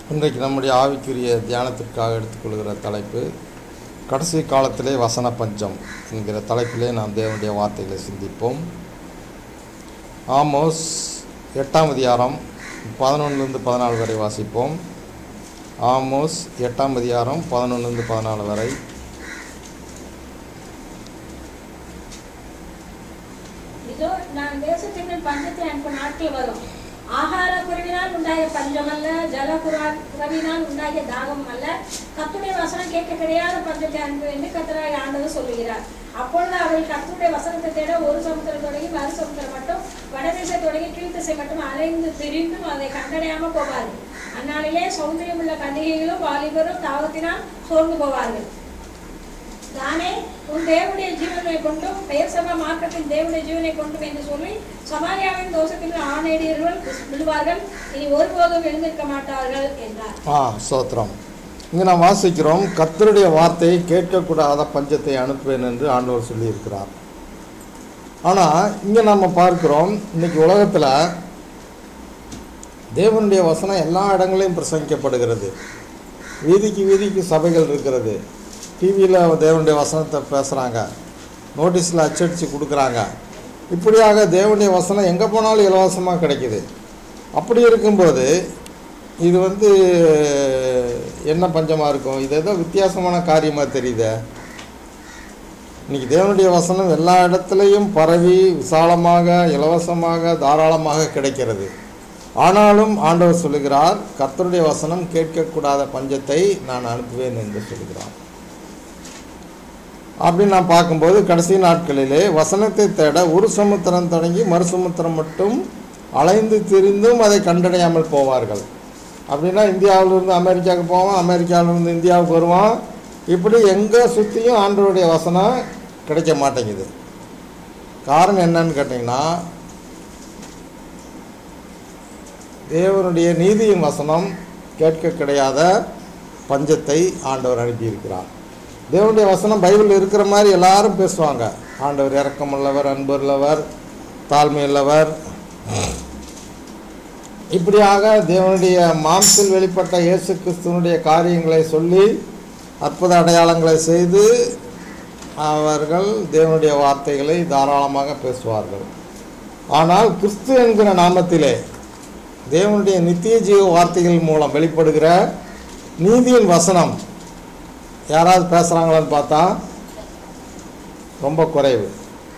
இன்றைக்கு நம்முடைய ஆவிக்குரிய தியானத்திற்காக எடுத்துக்கொள்கிற தலைப்பு கடைசி காலத்திலே வசன பஞ்சம் என்கிற தலைப்பிலே நாம் தேவனுடைய வார்த்தைகளை சிந்திப்போம் ஆமோஸ் எட்டாம் அதிகாரம் பதினொன்றுலேருந்து பதினாலு வரை வாசிப்போம் ஆமோஸ் எட்டாம் அதிகாரம் பதினொன்றுலேருந்து பதினாலு வரை இதோ நான் தேசத்தின் மேல் பஞ்சத்தை அனுப்பும் நாட்கள் வரும் ஆகார குறைவினால் உண்டாகிய பஞ்சமல்ல ஜல குறா- குறைவினால் உண்டாகிய தாகம் அல்ல கத்துடைய வசனம் கேட்க கிடையாத பஞ்சத்தை அனுப்பு என்று கத்தராய் ஆண்டவர் சொல்லுகிறார் அப்பொழுது அவர்கள் கத்துடைய வசனத்தை தேட ஒரு சமுத்திரம் தொடங்கி மறு சமுத்திரம் மட்டும் வடதிசை தொடங்கி கீழ்த்திசை மட்டும் அலைந்து திரிந்தும் அதை கண்டடையாம போவார்கள் அந்நாளிலே சௌந்தரியம் உள்ள கன்னிகைகளும் வாலிபரும் தாகத்தினால் சோர்ந்து போவார்கள் தானே உன் தேவனுடைய ஜீவனை கொண்டும் பெயர் சபா மார்க்கத்தின் தேவனுடைய ஜீவனை கொண்டும் என்று சொல்லி சமாரியாவின் தோஷத்தில் ஆணையர்கள் விழுவார்கள் இனி ஒருபோதும் எழுந்திருக்க மாட்டார்கள் என்றார் ஆ சோத்திரம் இங்கே நாம் வாசிக்கிறோம் கர்த்தருடைய வார்த்தையை கேட்கக்கூடாத பஞ்சத்தை அனுப்புவேன் என்று ஆண்டவர் சொல்லியிருக்கிறார் ஆனால் இங்கே நம்ம பார்க்கிறோம் இன்னைக்கு உலகத்தில் தேவனுடைய வசனம் எல்லா இடங்களையும் பிரசங்கிக்கப்படுகிறது வீதிக்கு வீதிக்கு சபைகள் இருக்கிறது டிவியில் தேவனுடைய வசனத்தை பேசுகிறாங்க நோட்டீஸில் அச்சடித்து கொடுக்குறாங்க இப்படியாக தேவனுடைய வசனம் எங்கே போனாலும் இலவசமாக கிடைக்குது அப்படி இருக்கும்போது இது வந்து என்ன பஞ்சமாக இருக்கும் இது ஏதோ வித்தியாசமான காரியமாக தெரியுதே இன்னைக்கு தேவனுடைய வசனம் எல்லா இடத்துலையும் பரவி விசாலமாக இலவசமாக தாராளமாக கிடைக்கிறது ஆனாலும் ஆண்டவர் சொல்லுகிறார் கர்த்தருடைய வசனம் கேட்கக்கூடாத பஞ்சத்தை நான் அனுப்புவேன் என்று சொல்கிறார் அப்படின்னு நான் பார்க்கும்போது கடைசி நாட்களிலே வசனத்தை தேட ஒரு சமுத்திரம் தொடங்கி மறு சமுத்திரம் மட்டும் அலைந்து திரிந்தும் அதை கண்டடையாமல் போவார்கள் அப்படின்னா இந்தியாவிலிருந்து அமெரிக்காவுக்கு போவான் அமெரிக்காவிலிருந்து இந்தியாவுக்கு வருவான் இப்படி எங்கே சுற்றியும் ஆண்டவருடைய வசனம் கிடைக்க மாட்டேங்குது காரணம் என்னன்னு கேட்டிங்கன்னா தேவனுடைய நீதியின் வசனம் கேட்க கிடையாத பஞ்சத்தை ஆண்டவர் அனுப்பியிருக்கிறார் தேவனுடைய வசனம் பைபிளில் இருக்கிற மாதிரி எல்லாரும் பேசுவாங்க ஆண்டவர் இரக்கமுள்ளவர் அன்புள்ளவர் தாழ்மையுள்ளவர் இப்படியாக தேவனுடைய மாம்சில் வெளிப்பட்ட இயேசு கிறிஸ்துவனுடைய காரியங்களை சொல்லி அற்புத அடையாளங்களை செய்து அவர்கள் தேவனுடைய வார்த்தைகளை தாராளமாக பேசுவார்கள் ஆனால் கிறிஸ்து என்கிற நாமத்திலே தேவனுடைய நித்திய ஜீவ வார்த்தைகள் மூலம் வெளிப்படுகிற நீதியின் வசனம் யாராவது பேசுகிறாங்களான்னு பார்த்தா ரொம்ப குறைவு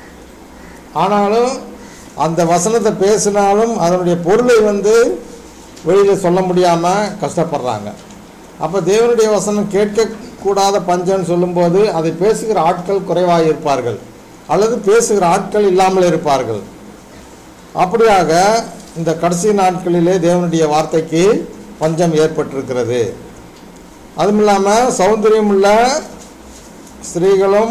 ஆனாலும் அந்த வசனத்தை பேசினாலும் அதனுடைய பொருளை வந்து வெளியில் சொல்ல முடியாமல் கஷ்டப்படுறாங்க அப்போ தேவனுடைய வசனம் கேட்கக்கூடாத பஞ்சம்னு சொல்லும்போது அதை பேசுகிற ஆட்கள் குறைவாக இருப்பார்கள் அல்லது பேசுகிற ஆட்கள் இல்லாமல் இருப்பார்கள் அப்படியாக இந்த கடைசி நாட்களிலே தேவனுடைய வார்த்தைக்கு பஞ்சம் ஏற்பட்டிருக்கிறது அதுவும் இல்லாமல் சௌந்தரியம் உள்ள ஸ்திரீகளும்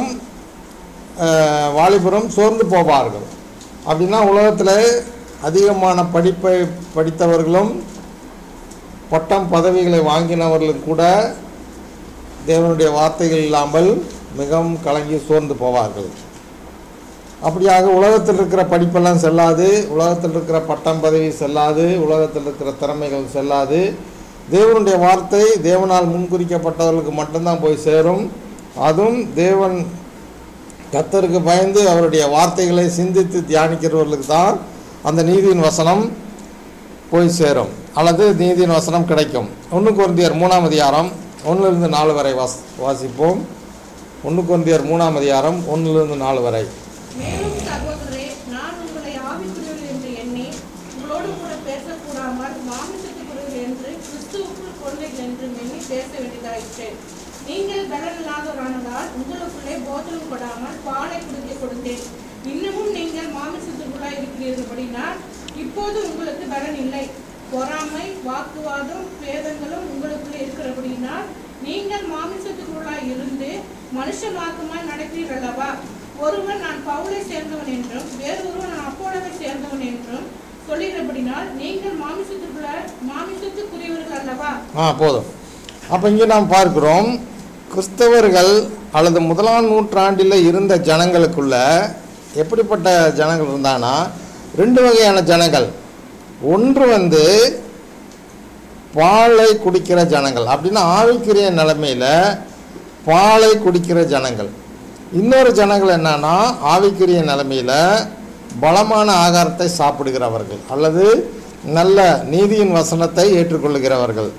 அஹ், வாலிபரும் சோர்ந்து போவார்கள் அப்படின்னா உலகத்தில் அதிகமான படிப்பை படித்தவர்களும் பட்டம் பதவிகளை வாங்கினவர்களும் கூட தேவனுடைய வார்த்தைகள் இல்லாமல் மிகவும் கலங்கி சோர்ந்து போவார்கள் அப்படியாக உலகத்தில் இருக்கிற படிப்பெல்லாம் செல்லாது உலகத்தில் இருக்கிற பட்டம் பதவி செல்லாது உலகத்தில் இருக்கிற திறமைகள் செல்லாது தேவனுடைய வார்த்தை தேவனால் முன்குறிக்கப்பட்டவர்களுக்கு மட்டும்தான் போய் சேரும் அதுவும் தேவன் கத்தருக்கு பயந்து அவருடைய வார்த்தைகளை சிந்தித்து தியானிக்கிறவர்களுக்கு தான் அந்த நீதியின் வசனம் போய் சேரும் அல்லது நீதியின் வசனம் கிடைக்கும் ஒன்று குருந்தியர் மூணாம் அதிகாரம் ஒன்றிலிருந்து நாலு வரை வாஸ் வாசிப்போம் ஒன்று குருந்தியர் மூணாம் அதிகாரம் ஒன்றிலிருந்து நாலு வரை மேலும் சகோதரரே நான் உங்களை ஆவிக்குரியவர்கள் என்று எண்ணி உங்களோடு கூட பேசக்கூடாமல் மாமிசத்துக்குரியவர்கள் என்று கிறிஸ்துவுக்குள் கொள்ளைகள் என்று எண்ணி பேச வேண்டியதாயிற்று நீங்கள் பலனில்லாதவரானதால் உங்களுக்குள்ளே போதனம் கொடாமல் பாலை குடிக்க கொடுத்தேன் இன்னமும் நீங்கள் மாமிசத்துக்குள்ளாய் இருக்கிறீர்கள்படினால் இப்போது உங்களுக்கு பலன் இல்லை பொறாமை வாக்குவாதம் பேதங்களும் உங்களுக்குள்ளே இருக்கிறபடினால் நீங்கள் மாமிசத்துக்குள்ளாய் இருந்து மனுஷமாக்குமாய் நடக்கிறீர்கள் அல்லவா ஒருவன் நான் பவுலை சேர்ந்தவன் என்றும் வேறொருவன் நான் அப்போலவை சேர்ந்தவன் என்றும் சொல்லுகிறபடினால் நீங்கள் மாமிசத்துக்குள்ள மாமிசத்துக்குரியவர்கள் அல்லவா ஆ போதும் அப்போ இங்கே நாம் பார்க்கிறோம் கிறிஸ்தவர்கள் அல்லது முதலாம் நூற்றாண்டில் இருந்த ஜனங்களுக்குள்ள எப்படிப்பட்ட ஜனங்கள் இருந்தானா ரெண்டு வகையான ஜனங்கள் ஒன்று வந்து பாலை குடிக்கிற ஜனங்கள் அப்படின்னா ஆவிக்குரிய நிலைமையில் பாலை குடிக்கிற ஜனங்கள் இன்னொரு ஜனங்கள் என்னன்னா ஆவிக்குரிய நிலைமையில் பலமான ஆகாரத்தை சாப்பிடுகிறவர்கள் அல்லது நல்ல நீதியின் வசனத்தை ஏற்றுக்கொள்ளுகிறவர்கள்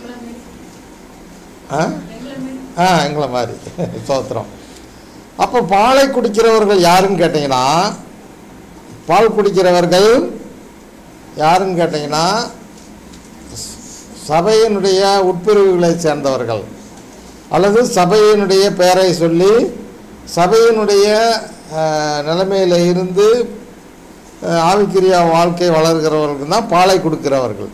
ஆ ஆ எங்களை மாதிரி சோத்திரம் அப்போ பாலை குடிக்கிறவர்கள் யாருன்னு கேட்டிங்கன்னா பால் குடிக்கிறவர்கள் யாருன்னு கேட்டிங்கன்னா சபையினுடைய உட்பிரிவுகளை சேர்ந்தவர்கள் அல்லது சபையினுடைய பெயரை சொல்லி சபையினுடைய அஹ், நிலைமையில இருந்து அஹ், ஆவிக்குரிய வாழ்க்கை வளர்கிறவர்களுக்கு தான் பாலை கொடுக்கிறவர்கள்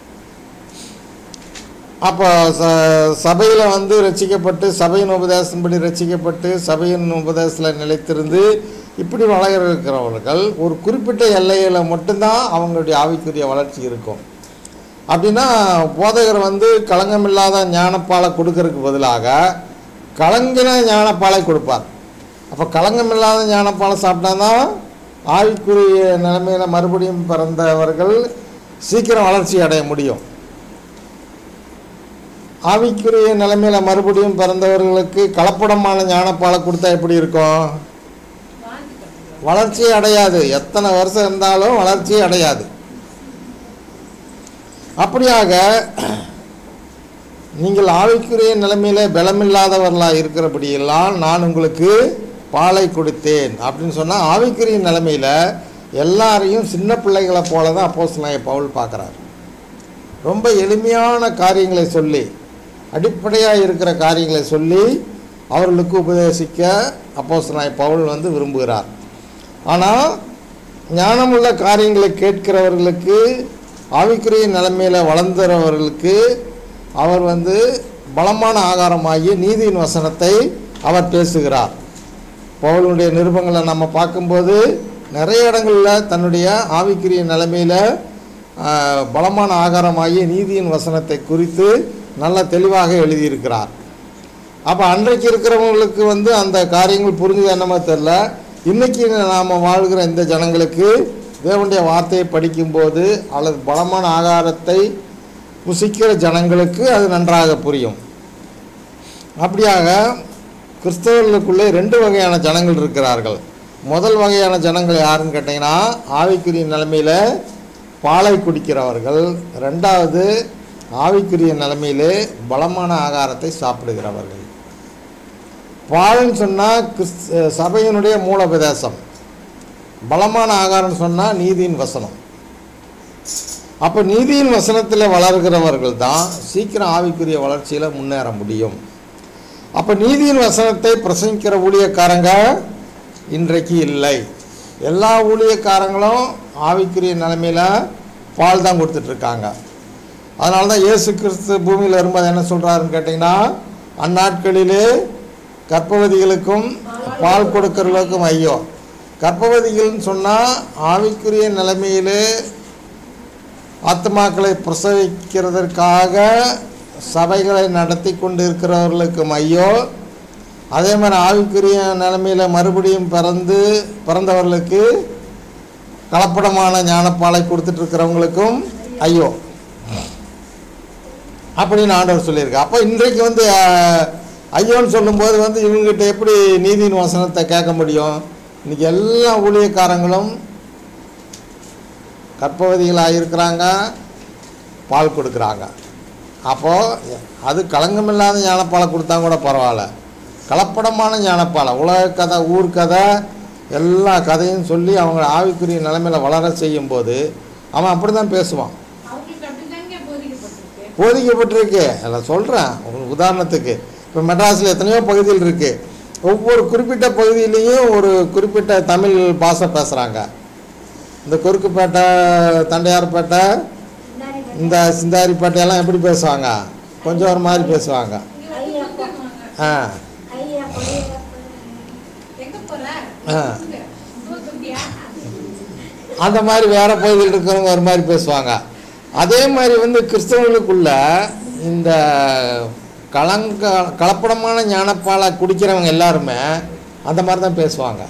அப்போ ச சபையில் வந்து ரட்சிக்கப்பட்டு சபையின் உபதேசத்தின்படி ரட்சிக்கப்பட்டு சபையின் உபதேசத்தில் நிலைத்திருந்து இப்படி வளர இருக்கிறவர்கள் ஒரு குறிப்பிட்ட எல்லையில் மட்டும்தான் அவங்களுடைய ஆவிக்குரிய வளர்ச்சி இருக்கும் அப்படின்னா போதகர் வந்து களங்கமில்லாத ஞானப்பாலை கொடுக்கறதுக்கு பதிலாக கலங்கின ஞானப்பாலை கொடுப்பார் அப்போ களங்கமில்லாத ஞானப்பாலை சாப்பிட்டா தான் ஆவிக்குரிய நிலைமையில் மறுபடியும் பிறந்தவர்கள் சீக்கிரம் வளர்ச்சி அடைய முடியும் ஆவிக்குரிய நிலைமையில் மறுபடியும் பிறந்தவர்களுக்கு கலப்படமான ஞானப்பாலை கொடுத்தா எப்படி இருக்கும் வாந்தி பண்ணுறோம் வளர்ச்சி அடையாது எத்தனை வருஷம் இருந்தாலும் வளர்ச்சி அடையாது அப்படியாக நீங்கள் ஆவிக்குரிய நிலைமையில் பலமில்லாதவர்களாக இருக்கிறபடியெல்லாம் நான் உங்களுக்கு பாலை கொடுத்தேன் அப்படின்னு சொன்னால் ஆவிக்குரிய நிலைமையில் எல்லாரையும் சின்ன பிள்ளைகளை போல தான் அப்போஸ் பவுல் பார்க்குறார் ரொம்ப எளிமையான காரியங்களை சொல்லி அடிப்படையாக இருக்கிற காரியங்களை சொல்லி அவர்களுக்கு உபதேசிக்க அப்போஸ் பவுல் வந்து விரும்புகிறார் ஆனால் ஞானமுள்ள காரியங்களை கேட்கிறவர்களுக்கு ஆவிக்குரிய நிலைமையில் வளர்ந்துறவர்களுக்கு அவர் வந்து பலமான ஆகாரமாகிய நீதியின் வசனத்தை அவர் பேசுகிறார் பவுலுடைய நிருபங்களை நம்ம பார்க்கும்போது நிறைய இடங்களில் தன்னுடைய ஆவிக்குரிய நிலைமையில் ஆஹ், பலமான ஆகாரமாகிய நீதியின் வசனத்தை குறித்து நல்ல தெளிவாக எழுதியிருக்கிறார் அப்போ அன்றைக்கு இருக்கிறவங்களுக்கு வந்து அந்த காரியங்கள் புரிஞ்சது என்னமோ தெரில இன்னைக்கு நாம் வாழ்கிற இந்த ஜனங்களுக்கு தேவனுடைய வார்த்தையை படிக்கும்போது அல்லது பலமான ஆகாரத்தை புசிக்கிற ஜனங்களுக்கு அது நன்றாக புரியும் அப்படியாக கிறிஸ்தவர்களுக்குள்ளே ரெண்டு வகையான ஜனங்கள் இருக்கிறார்கள் முதல் வகையான ஜனங்கள் யாருன்னு கேட்டிங்கன்னா ஆவிக்குரிய நிலைமையில் பாலை குடிக்கிறவர்கள் ரெண்டாவது ஆவிக்குரிய நிலைமையிலே பலமான ஆகாரத்தை சாப்பிடுகிறவர்கள் பால்னு சொன்னால் கிறிஸ் சபையினுடைய மூலோபதேசம் பலமான ஆகாரம் சொன்னால் நீதியின் வசனம் அப்போ நீதியின் வசனத்தில் வளர்கிறவர்கள் தான் சீக்கிரம் ஆவிக்குரிய வளர்ச்சியில் முன்னேற முடியும் அப்போ நீதியின் வசனத்தை பிரசங்கிக்கிற ஊழியக்காரங்க இன்றைக்கு இல்லை எல்லா ஊழியக்காரங்களும் ஆவிக்குரிய நிலைமையில் பால் தான் கொடுத்துட்ருக்காங்க அதனால தான் இயேசு கிறிஸ்து பூமியில் வரும்போது என்ன சொல்கிறாருன்னு கேட்டிங்கன்னா அந்நாட்களிலே கர்ப்பவதிகளுக்கும் பால் கொடுக்கிறவர்களுக்கும் ஐயோ கர்ப்பவதிகள்னு சொன்னால் ஆவிக்குரிய நிலைமையிலே ஆத்மாக்களை பிரசவிக்கிறதற்காக சபைகளை நடத்தி கொண்டு இருக்கிறவர்களுக்கும் ஐயோ அதே மாதிரி ஆவிக்குரிய நிலைமையில் மறுபடியும் பிறந்து பிறந்தவர்களுக்கு கலப்படமான ஞானப்பாலை கொடுத்துட்டு இருக்கிறவங்களுக்கும் ஐயோ அப்படின்னு ஆண்டவர் சொல்லியிருக்கு அப்போ இன்றைக்கு வந்து அஹ், ஐயோன்னு சொல்லும்போது வந்து இவங்ககிட்ட எப்படி நீதியின் வசனத்தை கேட்க முடியும் இன்னைக்கு எல்லா ஊழியக்காரங்களும் கர்ப்பவதிகளாக இருக்கிறாங்க பால் கொடுக்குறாங்க அப்போது அது களங்கமில்லாத ஞானப்பாலை கொடுத்தா கூட பரவாயில்ல கலப்படமான ஞானப்பாலை உலக கதை ஊர் கதை எல்லா கதையும் சொல்லி அவங்க ஆவிக்குரிய நிலைமையில் வளர செய்யும்போது அவன் அப்படி தான் பேசுவான் அவங்களுக்கு அப்படிதாங்க போதிக்கப்பட்டிருக்கு போதிக்கப்பட்டிருக்கு அதில் சொல்கிறேன் உங்களுக்கு உதாரணத்துக்கு இப்போ மெட்ராஸில் எத்தனையோ பகுதிகள் இருக்குது ஒவ்வொரு குறிப்பிட்ட பகுதியிலையும் ஒரு குறிப்பிட்ட தமிழ் பாஷை பேசுகிறாங்க இந்த குறுக்குப்பேட்டை தண்டையார்பேட்டை இந்த சிந்தாரிப்பேட்டையெல்லாம் எப்படி பேசுவாங்க கொஞ்சம் ஒரு மாதிரி பேசுவாங்க இங்க வந்து கூப்பிடுவாங்க. ஆ ஐயா எங்க போற ஆ. இங்க. இதோ தம்பியா? அந்த மாதிரி வேற பகுதியில் இருக்கிறவங்க ஒரு மாதிரி பேசுவாங்க அதே மாதிரி வந்து கிறிஸ்தவர்களுக்குள்ள இந்த கலங்க கலப்படமான ஞானப்பாலை குடிக்கிறவங்க எல்லாருமே அந்த மாதிரி தான் பேசுவாங்க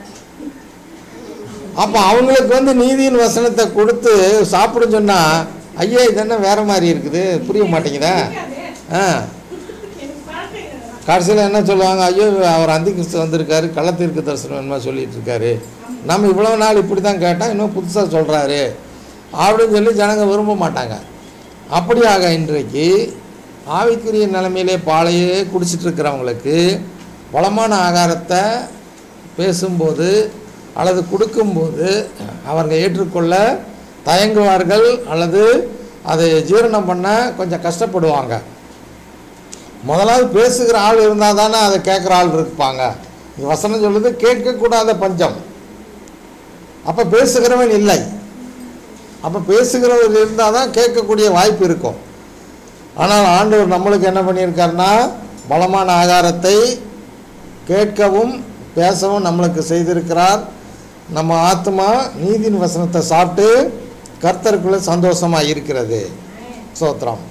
அப்போ அவங்களுக்கு வந்து நீதியின் வசனத்தை கொடுத்து சாப்பிட சொன்னால் ஐயா இது என்ன வேற மாதிரி இருக்குது புரிய மாட்டேங்குதா பிடிக்காதே. ஆ எனக்கு பழக்கம் இல்லை அதெல்லாம். கடைசியில் என்ன சொல்லுவாங்க ஐயோ அவர் அந்தி கிறிஸ்து வந்திருக்காரு கள்ளத்தீர்க்க தரிசனம் என்னமோ சொல்லிட்டு இருக்காரு நம்ம இவ்வளோ நாள் இப்படி தான் கேட்டால் இன்னும் புதுசாக சொல்கிறாரு அப்படின்னு சொல்லி ஜனங்க விரும்ப மாட்டாங்க அப்படியாக இன்றைக்கு ஆவிக்குரிய நிலைமையிலே பாலையே குடிச்சிட்டு இருக்கிறவங்களுக்கு பலமான ஆகாரத்தை பேசும்போது அல்லது கொடுக்கும்போது அவங்க ஏற்றுக்கொள்ள தயங்குவார்கள் அல்லது அதை ஜீரணம் பண்ண கொஞ்சம் கஷ்டப்படுவாங்க முதலாவது பேசுகிற ஆள் இருந்தால் தானே அதை கேட்குற ஆள் இருப்பாங்க இங்க வசனம் சொல்லுது கேட்கக்கூடாத பஞ்சம் அப்போ பேசுகிறவன் இல்லை அப்போ பேசுகிறவர் இருந்தால் தான் கேட்கக்கூடிய வாய்ப்பு இருக்கும் ஆனால் ஆண்டவர் நம்மளுக்கு என்ன பண்ணியிருக்காருன்னா பலமான ஆகாரத்தை கேட்கவும் பேசவும் நம்மளுக்கு செய்திருக்கிறார் நம்ம ஆத்மா நீதியின் வசனத்தை சாப்பிட்டு கர்த்தருக்குள்ளே சந்தோஷமாக இருக்கிறது சோத்திரம்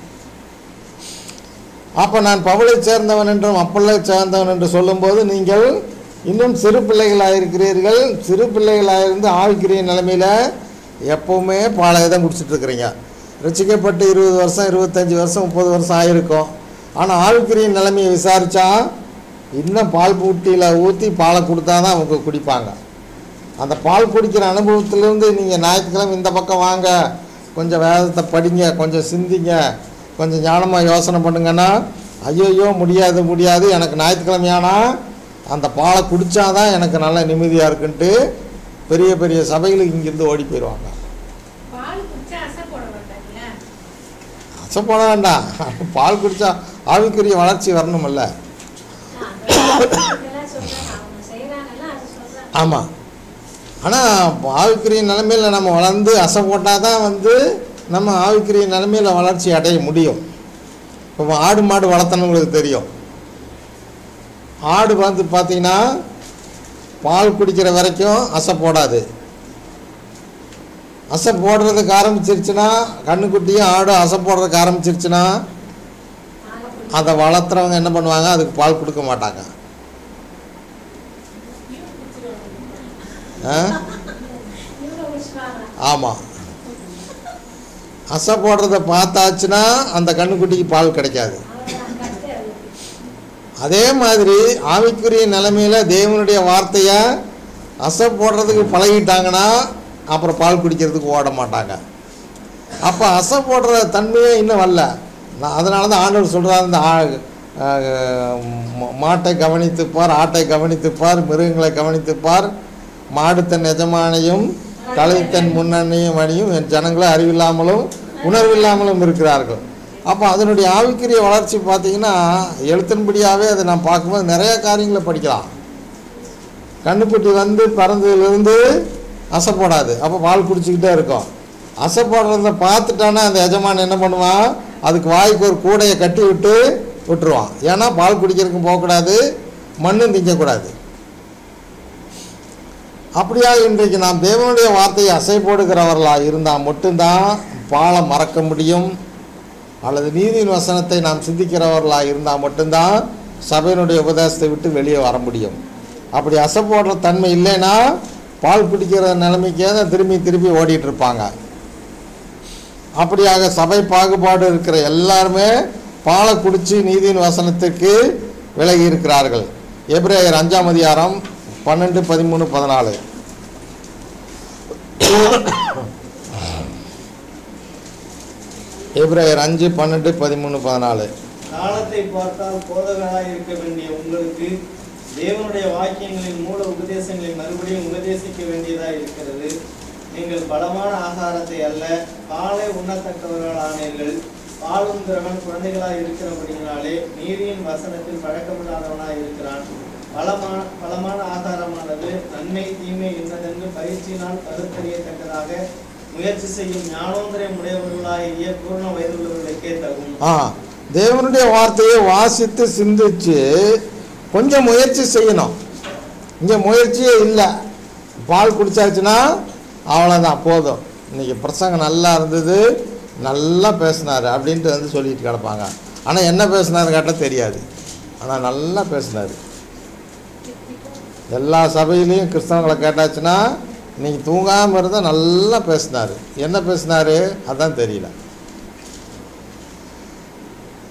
அப்போ நான் பவுலை சேர்ந்தவன் என்றும் அப்பல்லை சேர்ந்தவன் என்று சொல்லும்போது நீங்கள் இன்னும் சிறு பிள்ளைகளாக இருக்கிறீர்கள் சிறு பிள்ளைகளாக இருந்து ஆவிக்கிரிய நிலைமையில் எப்போவுமே பாலையை தான் குடிச்சிட்டு இருக்கிறீங்க ரசிக்கப்பட்டு இருபது வருஷம் இருபத்தஞ்சி வருஷம் முப்பது வருஷம் ஆயிருக்கும் ஆனால் ஆவிக்கிரிய நிலைமையை விசாரித்தா இன்னும் பால் பூட்டியில் ஊற்றி பாலை கொடுத்தா தான் அவங்க குடிப்பாங்க அந்த பால் குடிக்கிற அனுபவத்திலேருந்து நீங்கள் ஞாயிற்றுக்கிழமை இந்த பக்கம் வாங்க கொஞ்சம் வேதத்தை படிங்க கொஞ்சம் சிந்திங்க கொஞ்சம் ஞானமாக யோசனை பண்ணுங்கன்னா ஐயோ முடியாது முடியாது எனக்கு ஞாயிற்றுக்கிழமையானா அந்த பாலை குடித்தாதான் எனக்கு நல்ல நிம்மதியாக இருக்குன்ட்டு பெரிய பெரிய சபைகளுக்கு இங்கேருந்து ஓடி போயிடுவாங்க பால் குடிச்சா அசை போட மாட்டாங்களா அசை போட வேண்டாம் பால் குடித்தா ஆவிக்குரிய வளர்ச்சி வரணுமல்ல இதெல்லாம் சொல்றாங்க அவங்க செய்யறாங்கல்ல அது சொல்றாங்க ஆமாம் ஆனால் ஆவிக்குரிய நிலைமையில் நம்ம வளர்ந்து அசை போட்டால் தான் வந்து நம்ம ஆவிக்குரிய நிலைமையில் வளர்ச்சி அடைய முடியும் இப்போ ஆடு மாடு வளர்த்தனவங்களுக்கு தெரியும் ஆடு வந்து பார்த்தீங்கன்னா பால் குடிக்கிற வரைக்கும் அசை போடாது அசை போடுறதுக்கு ஆரம்பிச்சிருச்சுன்னா கண்ணுக்குட்டியும் ஆடும் அசை போடுறதுக்கு ஆரம்பிச்சிருச்சுன்னா அதை வளர்த்துறவங்க என்ன பண்ணுவாங்க அதுக்கு பால் கொடுக்க மாட்டாங்க ஆ இவங்க குடிச்சுப்பாங்க ஆமாம் அசை போடுறத பார்த்தாச்சுன்னா அந்த கண்ணுக்குட்டிக்கு பால் கிடைக்காது அவ்வளோதான் கட்டு அது அதே மாதிரி ஆவிக்குரிய நிலைமையில் தேவனுடைய வார்த்தையை அசை போடுறதுக்கு பழகிட்டாங்கன்னா அப்புறம் பால் குடிக்கிறதுக்கு ஓட மாட்டாங்க அப்போ அசை போடுற தன்மையே இன்னும் வரல நான் அதனால தான் ஆண்டவர் சொல்கிறார் இந்த ஆ- ஆ, ம- மாட்டை கவனித்துப்பார் ஆட்டை கவனித்துப்பார் மிருகங்களை கவனித்துப்பார் மாடு தன் எஜமானையும் கலை தன் முன்னணியும் அணியும் என் ஜனங்களை அறிவில்லாமலும் உணர்வில்லாமலும் இருக்கிறார்கள் அப்போ அதனுடைய ஆவிக்குரிய வளர்ச்சி பார்த்தீங்கன்னா எழுத்தின்படியாகவே அதை நான் பார்க்கும்போது நிறைய காரியங்களை படிக்கலாம் கண்ணுக்குட்டி வந்து பிறந்ததுலேருந்து அசை போடாது அப்போ பால் குடிச்சிக்கிட்டே இருக்கும் அசை போடுறத பார்த்துட்டானா அந்த எஜமான் என்ன பண்ணுவான் அதுக்கு வாய்க்கு ஒரு கூடையை கட்டி விட்டு விட்டுருவான் ஏன்னா பால் குடிக்கிறதுக்கும் போகக்கூடாது மண்ணும் திங்கக்கூடாது அப்படியா இன்றைக்கு நாம் தேவனுடைய வார்த்தையை அசை போடுகிறவர்களாக இருந்தால் மட்டும்தான் பாலை மறக்க முடியும் அல்லது நீதியின் வசனத்தை நாம் சிந்திக்கிறவர்களாக இருந்தால் மட்டும்தான் சபையினுடைய உபதேசத்தை விட்டு வெளியே வர முடியும் அப்படி அசை போடுற தன்மை இல்லைன்னா பால் குடிக்கிற நிலைமைக்கே தான் திரும்பி திரும்பி ஓடிட்டு இருப்பாங்க அப்படியாக சபை பாகுபாடு இருக்கிற எல்லாருமே பாலை குடிச்சு நீதியின் வசனத்துக்கு விலகி இருக்கிறார்கள் எப்ரேயர் அஞ்சாம் அதிகாரம் பன்னெண்டு பதிமூணு பதினாலு எப்ரேயர் அஞ்சு பன்னெண்டு பதிமூணு பதினாலு காலத்தை பார்த்தால் போதகராய் இருக்க வேண்டிய உங்களுக்கு தேவனுடைய வாக்கியங்களின் மூல உபதேசங்களை மறுபடியும் உபதேசிக்க வேண்டியதாய் இருக்கிறது நீங்கள் பலமான ஆகாரத்தை அல்ல பாலை உண்ணத்தக்கவர்களானீர்கள் பாலுங்கிறவன் குழந்தைகளாய் இருக்கிறபடியினாலே நீதியின் வசனத்தில் பழக்கமில்லாதவனாய் இருக்கிறான் பலமான பலமான ஆகாரமானது நன்மை தீமை என்னதென்று பயிற்சியினால் பகுத்தறியத்தக்கதாக முயற்சி செய்யும் ஞானோந்திரம் உடையவர்களாகிய பூர்ண வயதுள்ளவர்களுக்கே தகும் ஆ தேவனுடைய வார்த்தையை வாசித்து சிந்திச்சு கொஞ்சம் முயற்சி செய்யணும் இங்கே முயற்சியே இல்லை பால் குடிச்சாச்சுன்னா அவ்வளோதான் போதும் இன்னைக்கு பிரசங்கம் நல்லா இருந்தது நல்லா பேசினார் அப்படின்ட்டு வந்து சொல்லிட்டு கிடப்பாங்க ஆனால் என்ன பேசினாரு கேட்டால் தெரியாது ஆனால் நல்லா பேசினார் எல்லா சபையிலையும் கிறிஸ்தவங்களை கேட்டாச்சுன்னா இன்னைக்கு தூங்காமல் இருந்தால் நல்லா பேசினார் என்ன பேசினார் அதான் தெரியல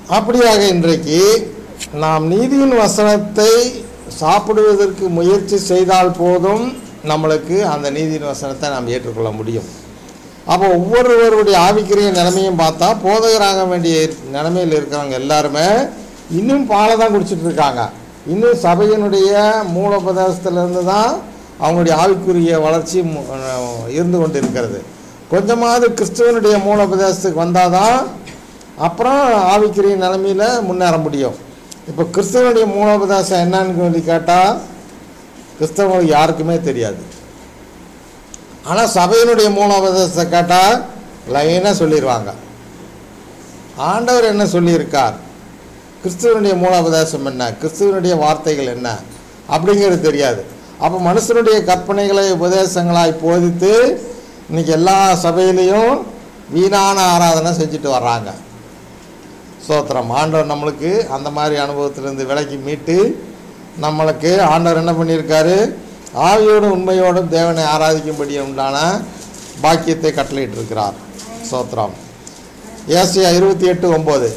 அப்படியாக இன்றைக்கு நாம் நீதியின் வசனத்தை சாப்பிடுவதற்கு முயற்சி செய்தால் போதும் நம்மளுக்கு அந்த நீதியின் வசனத்தை நாம் ஏற்றுக்கொள்ள முடியும் அப்போ ஒவ்வொருவருடைய ஆவிக்குரிய நிலைமையும் பார்த்தா போதகராக வேண்டிய நிலைமையில் இருக்கிறவங்க எல்லாருமே இன்னும் பாலை தான் குடிச்சிட்டு இருக்காங்க இன்னும் சபையினுடைய மூலோபதேசத்திலிருந்து தான் அவங்களுடைய ஆவிக்குரிய வளர்ச்சி மு- அஹ் இருந்து கொண்டு இருக்கிறது கொஞ்சமாவது கிறிஸ்துவனுடைய மூலோபதேசத்துக்கு வந்தால் தான் அப்புறம் ஆவிக்குரிய நிலைமையில் முன்னேற முடியும் இப்போ கிறிஸ்துவனுடைய மூலோபதேசம் என்னன்னு சொல்லி கேட்டால் கிறிஸ்தவங்களுக்கு யாருக்குமே தெரியாது ஆனால் சபையினுடைய மூலோபதேசத்தை கேட்டால் லைனாக சொல்லிடுவாங்க ஆண்டவர் என்ன சொல்லியிருக்கார் கிறிஸ்துவனுடைய மூலோபதேசம் என்ன கிறிஸ்துவனுடைய வார்த்தைகள் என்ன அப்படிங்கிறது தெரியாது அப்போ மனுஷனுடைய கற்பனைகளை உபதேசங்களாய் போதித்து இன்னைக்கு எல்லா சபையிலையும் வீணான ஆராதனை செஞ்சுட்டு வர்றாங்க ஸ்தோத்திரம் ஆண்டவர் நம்மளுக்கு அந்த மாதிரி அனுபவத்திலிருந்து விலக்கி மீட்டு நம்மளுக்கு ஆண்டவர் என்ன பண்ணியிருக்காரு ஆவியோடும் உண்மையோடும் தேவனை ஆராதிக்கும்படி உண்டான பாக்கியத்தை கட்டளையிட்டு இருக்கிறார் ஸ்தோத்திரம் ஏசியா இருபத்தி எட்டு ஒம்பது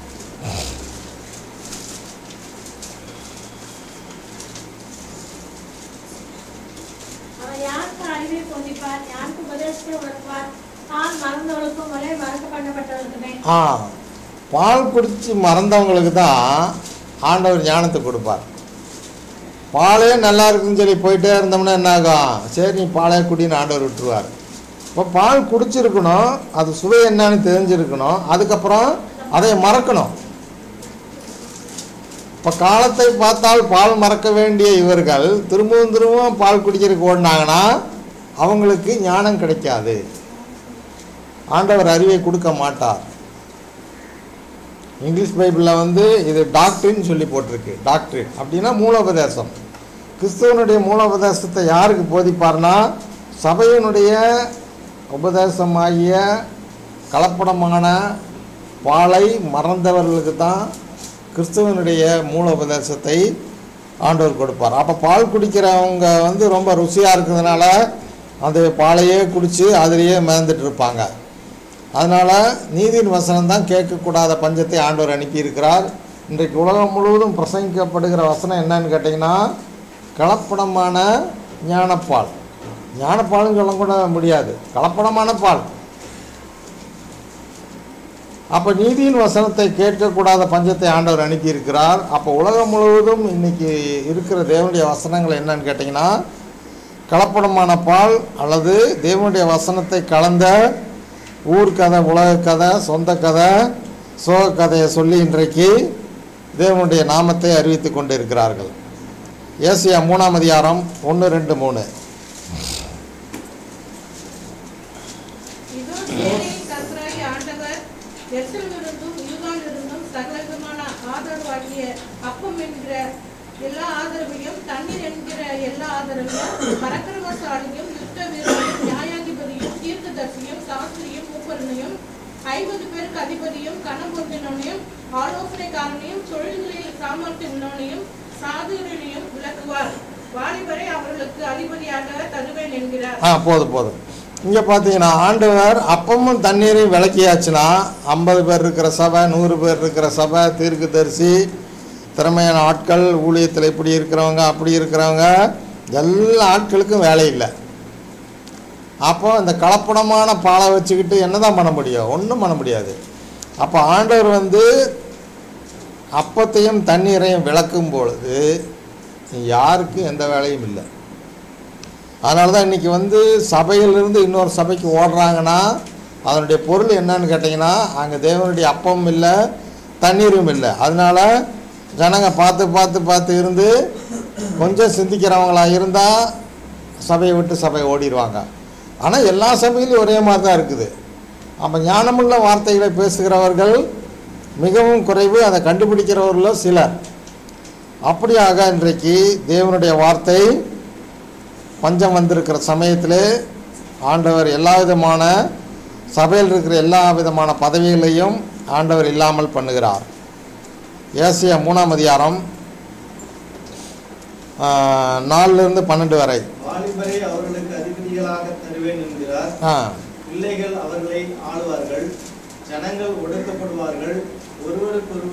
அவர் யாருக்கு அறிவை போதிப்பார் யாருக்கு உபதேசத்தை உணர்ப்பார் தான் மறந்தவளுக்கும் ஒரே மறக்க பண்ணப்பட்டவர்களுக்குமே ஆ பால் குடித்து மறந்தவங்களுக்கு தான் ஆண்டவர் ஞானத்தை கொடுப்பார் பாலே நல்லா இருக்குன்னு சொல்லி போயிட்டே இருந்தோம்னா என்ன ஆகும் சரி நீ பாலே குடின்னு ஆண்டவர் விட்டுருவார் இப்போ பால் குடிச்சிருக்கணும் அது சுவை என்னன்னு தெரிஞ்சிருக்கணும் அதுக்கப்புறம் அதை மறக்கணும் இப்போ காலத்தை பார்த்தால் பால் மறக்க வேண்டிய இவர்கள் திரும்பவும் திரும்பவும் பால் குடிக்கிறதுக்கு ஓடினாங்கன்னா அவங்களுக்கு ஞானம் கிடைக்காது ஆண்டவர் அறிவை கொடுக்க மாட்டார் இங்கிலீஷ் பைபிளில் வந்து இது டாக்டரின்னு சொல்லி போட்டிருக்கு டாக்டரின் அப்படின்னா மூலோபதேசம் கிறிஸ்துவனுடைய மூலோபதேசத்தை யாருக்கு போதிப்பார்னா சபையினுடைய உபதேசமாகிய கலப்படமான பாலை மறந்தவர்களுக்கு தான் கிறிஸ்துவனுடைய மூலோபதேசத்தை ஆண்டவர் கொடுப்பார் அப்போ பால் குடிக்கிறவங்க வந்து ரொம்ப ருசியாக இருக்கிறதுனால அந்த பாலையே குடித்து அதிலேயே மிதந்துட்டு இருப்பாங்க அதனால் நீதியின் வசனம் தான் கேட்கக்கூடாத பஞ்சத்தை ஆண்டவர் அனுப்பியிருக்கிறார் இன்றைக்கு உலகம் முழுவதும் பிரசங்கிக்கப்படுகிற வசனம் என்னன்னு கேட்டிங்கன்னா கலப்படமான ஞானப்பால் ஞானப்பால்னு சொல்ல கூட முடியாது கலப்படமான பால் அப்போ நீதியின் வசனத்தை கேட்கக்கூடாத பஞ்சத்தை ஆண்டவர் அனுப்பியிருக்கிறார் அப்போ உலகம் முழுவதும் இன்னைக்கு இருக்கிற தேவனுடைய வசனங்கள் என்னன்னு கேட்டிங்கன்னா கலப்படமான பால் அல்லது தேவனுடைய வசனத்தை கலந்த ஊர் கதை உலக கதை சொந்த கதை சோக கதையை சொல்லி இன்றைக்கு தேவனுடைய நாமத்தை அறிவித்து கொண்டு இருக்கிறார்கள் ஏசியா மூணாம் அதிகாரம் ஒன்று ரெண்டு மூணு இதோ சேனையின் கர்த்தராகிய ஆண்டவர் எருசலேமிலிருந்தும் யூதாவிலிருந்தும் சகலவிதமான ஆதரவாகிய அப்பம் என்கிற எல்லா ஆதரவையும் தண்ணீர் என்கிற எல்லா ஆதரவையும் பரக்கிரமசாலியும் யுத்த வீரரையும் நியாயாதிபதியும் தீர்க்கதரிசியும் சாஸ்திரியும் மூப்பரனையும் ஐம்பது பேருக்கு அதிபதியும் கணம் பொருந்தினவனையும் ஆலோசனைக்காரனையும் தொழில்களில் சாமர்த்தியம் உள்ளவனையும் சாதுரியனையும் விளக்குவார் வாலிபரை அவர்களுக்கு அதிபதியாக தருவேன் என்கிறார் ஆ போதும் போதும் இங்கே பார்த்தீங்கன்னா ஆண்டவர் அப்பமும் தண்ணீரையும் விளக்கியாச்சுன்னா ஐம்பது பேர் இருக்கிற சபை நூறு பேர் இருக்கிற சபை தீர்க்கதரிசி திறமையான ஆட்கள் ஊழியத்தில் இப்படி இருக்கிறவங்க அப்படி இருக்கிறவங்க எல்லா ஆட்களுக்கும் வேலை இல்லை அப்போ இந்த கலப்படமான பாலை வச்சுக்கிட்டு என்னதான் பண்ண முடியும் ஒன்றும் பண்ண முடியாது அப்போ ஆண்டவர் வந்து அப்பத்தையும் தண்ணீரையும் விளக்கும் பொழுது யாருக்கும் எந்த வேலையும் இல்லை அதனால தான் இன்றைக்கி வந்து சபையிலிருந்து இன்னொரு சபைக்கு ஓடுறாங்கன்னா அதனுடைய பொருள் என்னன்னு கேட்டிங்கன்னா அங்கே தேவனுடைய அப்பமும் இல்லை தண்ணீரும் இல்லை அதனால ஜனங்க பார்த்து பார்த்து பார்த்து இருந்து கொஞ்சம் சிந்திக்கிறவங்களா இருந்தால் சபையை விட்டு சபை ஓடிடுவாங்க ஆனால் எல்லா சபையிலும் ஒரே மாதிரி தான் இருக்குது அப்போ ஞானமுள்ள வார்த்தைகளை பேசுகிறவர்கள் மிகவும் குறைவு அதை கண்டுபிடிக்கிறவர்களும் சிலர் அப்படியாக இன்றைக்கு தேவனுடைய வார்த்தை பஞ்சம் வந்திருக்கிற சமயத்திலே ஆண்டவர் எல்லா விதமான சபையில் இருக்கிற எல்லா விதமான பதவிகளையும் ஆண்டவர் இல்லாமல் பண்ணுகிறார் ஏசியா மூணாம் அதிகாரம் நாலுலேருந்து பன்னெண்டு வரை வாலிபரை அவர்களுக்கு அதிபதிகளாக தருவேன் என்கிறார் ஆ பிள்ளைகள் அவர்களை ஆளுவார்கள் ஜனங்கள் ஒடுக்கப்படுவார்கள் ஒருவருக்கொருவர்